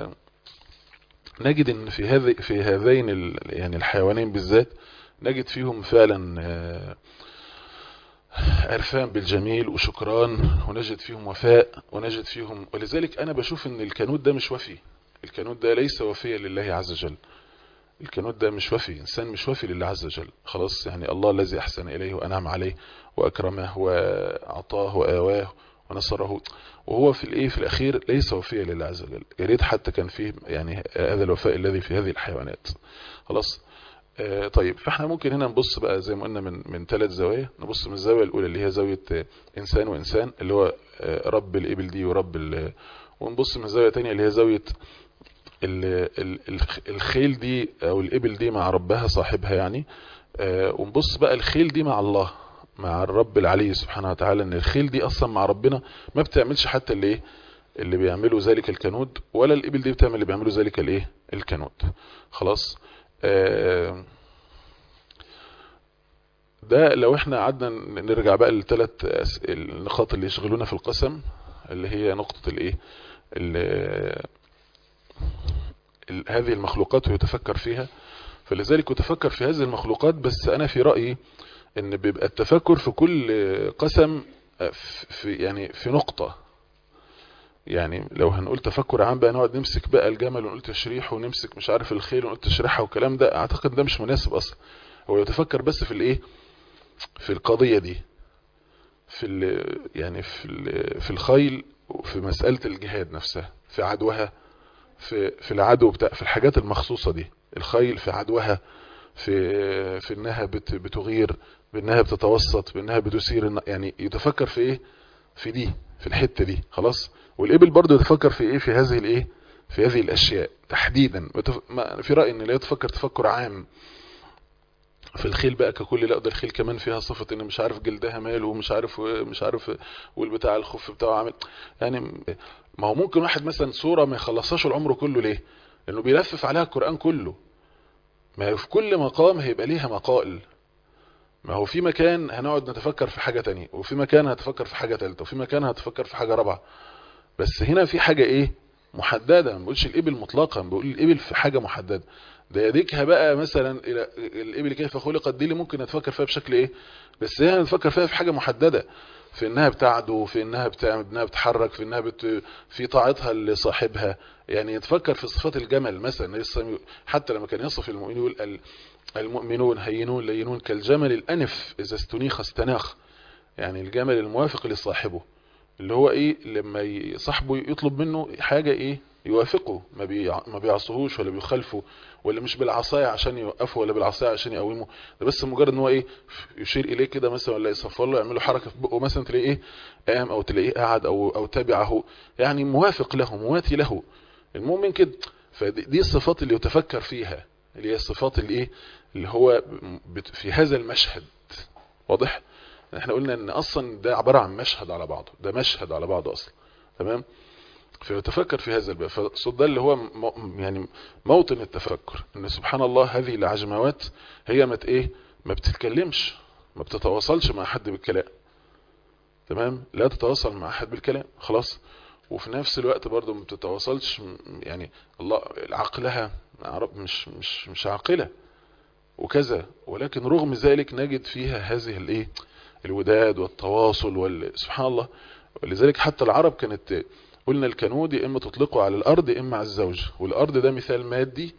[SPEAKER 2] نجد ان في هذه في هذين ال... يعني الحيوانين بالذات نجد فيهم فعلا آه، عرفان بالجميل وشكران ونجد فيهم وفاء ونجد فيهم ولذلك انا بشوف ان الكنود ده مش وفي الكنود ده ليس وفيا لله عز وجل الكنود ده مش وفي انسان مش وفي لله عز وجل خلاص يعني الله الذي احسن اليه وانعم عليه واكرمه واعطاه واواه ونصره وهو في الايه في الاخير ليس وفيا لله عز وجل يا ريت حتى كان فيه يعني هذا الوفاء الذي في هذه الحيوانات خلاص آه، طيب فاحنا ممكن هنا نبص بقى زي ما قلنا من من ثلاث زوايا نبص من الزاويه الاولى اللي هي زاويه آه، انسان وانسان اللي هو آه، رب الابل دي ورب ال- ونبص من زاويه تانية اللي هي زاويه ال- ال- الخ- الخيل دي او الابل دي مع ربها صاحبها يعني آه، ونبص بقى الخيل دي مع الله مع الرب العلي سبحانه وتعالى ان الخيل دي اصلا مع ربنا ما بتعملش حتى اللي ايه اللي بيعملوا ذلك الكنود ولا الابل دي بتعمل اللي بيعملوا ذلك الايه الكنود خلاص آه، ده لو احنا قعدنا نرجع بقى للثلاث النقاط اللي يشغلونا في القسم اللي هي نقطة الايه ال- ال- هذه المخلوقات ويتفكر فيها فلذلك يتفكر في هذه المخلوقات بس انا في رأيي ان بيبقى التفكر في كل قسم في يعني في نقطة يعني لو هنقول تفكر عام بقى نقعد نمسك بقى الجمل ونقول تشريحه ونمسك مش عارف الخيل ونقول تشريحها والكلام ده اعتقد ده مش مناسب اصلا هو يتفكر بس في الايه في القضية دي في ال يعني في ال في الخيل وفي مسألة الجهاد نفسها في عدوها في في العدو بتاع في الحاجات المخصوصة دي الخيل في عدوها في في انها بت بتغير بانها بتتوسط بانها بتثير الن- يعني يتفكر في ايه في دي في الحتة دي خلاص والابل برضه يتفكر في ايه في هذه الايه في هذه الاشياء تحديدا بتف- ما- في رأيي ان لا يتفكر تفكر عام في الخيل بقى ككل لا ده الخيل كمان فيها صفة ان مش عارف جلدها ماله ومش عارف مش عارف والبتاع الخف بتاعه عامل يعني ما هو ممكن واحد مثلا صورة ما يخلصهاش العمر كله ليه لانه بيلفف عليها القرآن كله ما هو في كل مقام هيبقى ليها مقال ما هو في مكان هنقعد نتفكر في حاجة تانية وفي مكان هتفكر في حاجة تالتة وفي مكان هتفكر في حاجة رابعة بس هنا في حاجة ايه محددة ما بقولش الإبل مطلقا بقول الإبل في حاجة محددة ده يديكها بقى مثلا إلى الإبل كيف خلقت دي اللي ممكن نتفكر فيها بشكل إيه بس هي نتفكر فيها في حاجة محددة في انها بتعدو في انها بتعمل انها بتحرك في انها بت... في طاعتها لصاحبها يعني يتفكر في صفات الجمل مثلا لسه حتى لما كان يصف المؤمنين يقول المؤمنون هينون لينون كالجمل الانف اذا استنيخ استناخ يعني الجمل الموافق لصاحبه اللي هو ايه لما صاحبه يطلب منه حاجة ايه يوافقه ما, بي... ما بيعصهوش ولا بيخالفه ولا مش بالعصاية عشان يوقفه ولا بالعصاية عشان يقومه ده بس مجرد ان هو ايه يشير اليه كده مثلا ولا يصفر له يعمل له حركة في بقه مثلا تلاقيه ايه قام او تلاقيه قاعد او او تابعه يعني موافق له مواتي له المؤمن كده فدي الصفات اللي يتفكر فيها اللي هي الصفات اللي ايه اللي هو في هذا المشهد واضح احنا قلنا ان اصلا ده عبارة عن مشهد على بعضه ده مشهد على بعضه اصلا تمام فيتفكر في هذا الباب فالصوت ده اللي هو يعني موطن التفكر ان سبحان الله هذه العجموات هي ما ايه ما بتتكلمش ما بتتواصلش مع حد بالكلام تمام لا تتواصل مع حد بالكلام خلاص وفي نفس الوقت برضه ما بتتواصلش يعني الله عقلها مش مش مش عاقله وكذا ولكن رغم ذلك نجد فيها هذه الايه الوداد والتواصل وال... سبحان الله ولذلك حتى العرب كانت قلنا الكنود يا اما تطلقه على الارض يا اما على الزوج والارض ده مثال مادي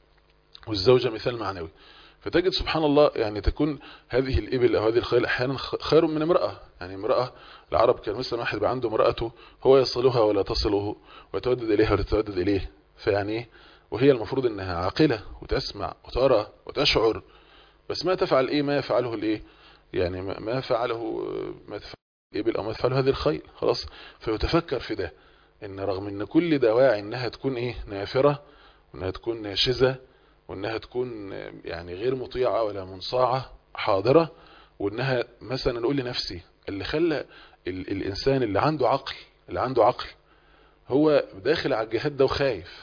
[SPEAKER 2] والزوجة مثال معنوي فتجد سبحان الله يعني تكون هذه الإبل أو هذه الخيل أحيانا خير من امرأة يعني امرأة العرب كان مثلا واحد بقى عنده امرأته هو يصلها ولا تصله ويتودد إليها ولا تتودد إليه فيعني وهي المفروض أنها عاقلة وتسمع وترى وتشعر بس ما تفعل إيه ما يفعله الإيه يعني ما فعله ما تفعل الإبل أو ما تفعله هذه الخيل خلاص فيتفكر في ده ان رغم ان كل دواعي انها تكون ايه نافرة وانها تكون ناشزة وانها تكون يعني غير مطيعة ولا منصاعة حاضرة وانها مثلا نقول لنفسي اللي خلى ال الانسان اللي عنده عقل اللي عنده عقل هو داخل على الجهاد ده وخايف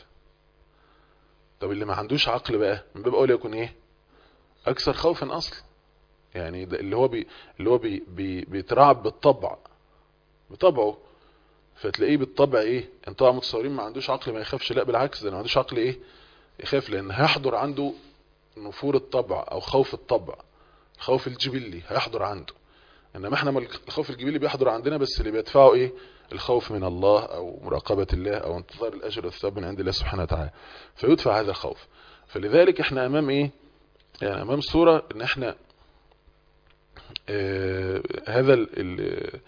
[SPEAKER 2] طب اللي ما عندوش عقل بقى من باب اولى يكون ايه اكثر خوفا اصلا يعني ده اللي هو بي اللي هو بي بي بيترعب بالطبع بطبعه فتلاقيه بالطبع ايه انتوا متصورين ما عندوش عقل ما يخافش لا بالعكس ده ما عندوش عقل ايه يخاف لان هيحضر عنده نفور الطبع او خوف الطبع الخوف الجبلي هيحضر عنده انما احنا الخوف الجبلي بيحضر عندنا بس اللي بيدفعه ايه الخوف من الله او مراقبة الله او انتظار الاجر والثواب من عند الله سبحانه وتعالى فيدفع هذا الخوف فلذلك احنا امام ايه يعني امام صورة ان احنا آه هذا ال ال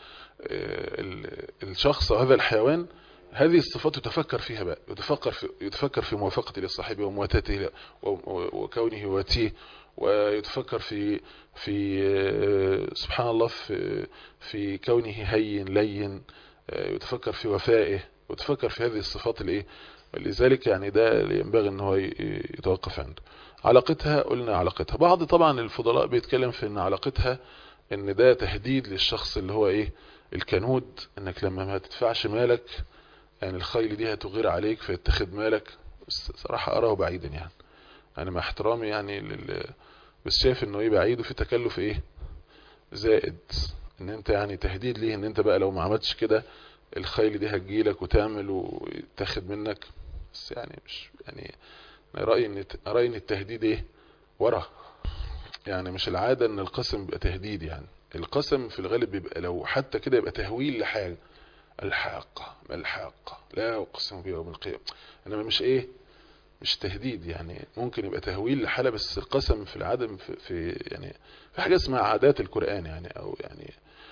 [SPEAKER 2] الشخص او هذا الحيوان هذه الصفات يتفكر فيها بقى يتفكر في يتفكر في موافقته لصاحبه ومواتته وكونه واتيه ويتفكر في في سبحان الله في في كونه هين لين يتفكر في وفائه ويتفكر في هذه الصفات الايه ولذلك يعني ده ينبغي ان هو يتوقف عنده علاقتها قلنا علاقتها بعض طبعا الفضلاء بيتكلم في ان علاقتها ان ده تهديد للشخص اللي هو ايه الكنود انك لما ما تدفعش مالك يعني الخيل دي هتغير عليك فيتخذ مالك بس صراحة اراه بعيدا يعني انا مع احترامي يعني لل... بس شايف انه ايه بعيد وفي تكلف ايه زائد ان انت يعني تهديد ليه ان انت بقى لو ما عملتش كده الخيل دي هتجيلك وتعمل ويتاخد منك بس يعني مش يعني انا رأيي ان رأيي ان التهديد ايه ورا يعني مش العادة ان القسم بيبقى تهديد يعني القسم في الغالب بيبقى لو حتى كده يبقى تهويل لحاجة الحاقة ما الحاقة لا اقسم بيوم القيامة انما مش ايه مش تهديد يعني ممكن يبقى تهويل لحالة بس القسم في العدم في, في يعني في حاجة اسمها عادات القرآن يعني او يعني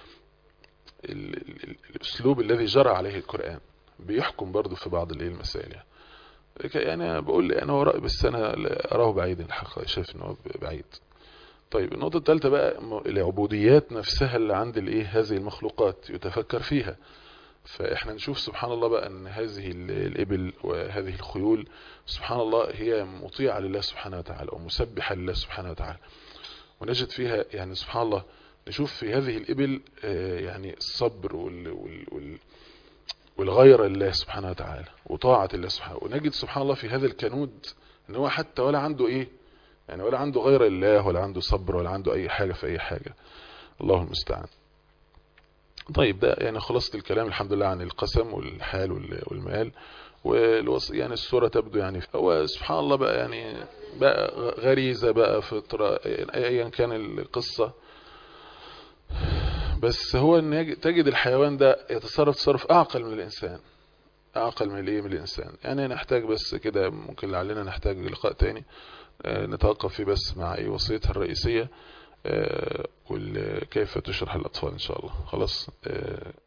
[SPEAKER 2] ال ال الاسلوب الذي جرى عليه القرآن بيحكم برضو في بعض الايه المسائل يعني يعني بقول انا وراء بس انا اراه بعيد الحقيقة شايف انه بعيد طيب النقطة الثالثة بقى العبوديات نفسها اللي عند الايه هذه المخلوقات يتفكر فيها فاحنا نشوف سبحان الله بقى ان هذه الابل وهذه الخيول سبحان الله هي مطيعة لله سبحانه وتعالى ومسبحة لله سبحانه وتعالى ونجد فيها يعني سبحان الله نشوف في هذه الابل يعني الصبر وال وال وال والغير لله سبحانه وتعالى وطاعة الله سبحانه ونجد سبحان الله في هذا الكنود ان هو حتى ولا عنده ايه يعني ولا عنده غير الله ولا عنده صبر ولا عنده اي حاجة في اي حاجة الله المستعان طيب ده يعني خلاصة الكلام الحمد لله عن القسم والحال والمال والوص يعني الصورة تبدو يعني هو سبحان الله بقى يعني بقى غريزة بقى فطرة ايا كان القصة بس هو ان يج- تجد الحيوان ده يتصرف تصرف اعقل من الانسان اعقل من الايه من الانسان يعني نحتاج بس كده ممكن لعلنا نحتاج لقاء تاني آه، نتوقف فيه بس مع ايه وصيتها الرئيسية آه، وال- كيف تشرح الاطفال ان شاء الله خلاص آه،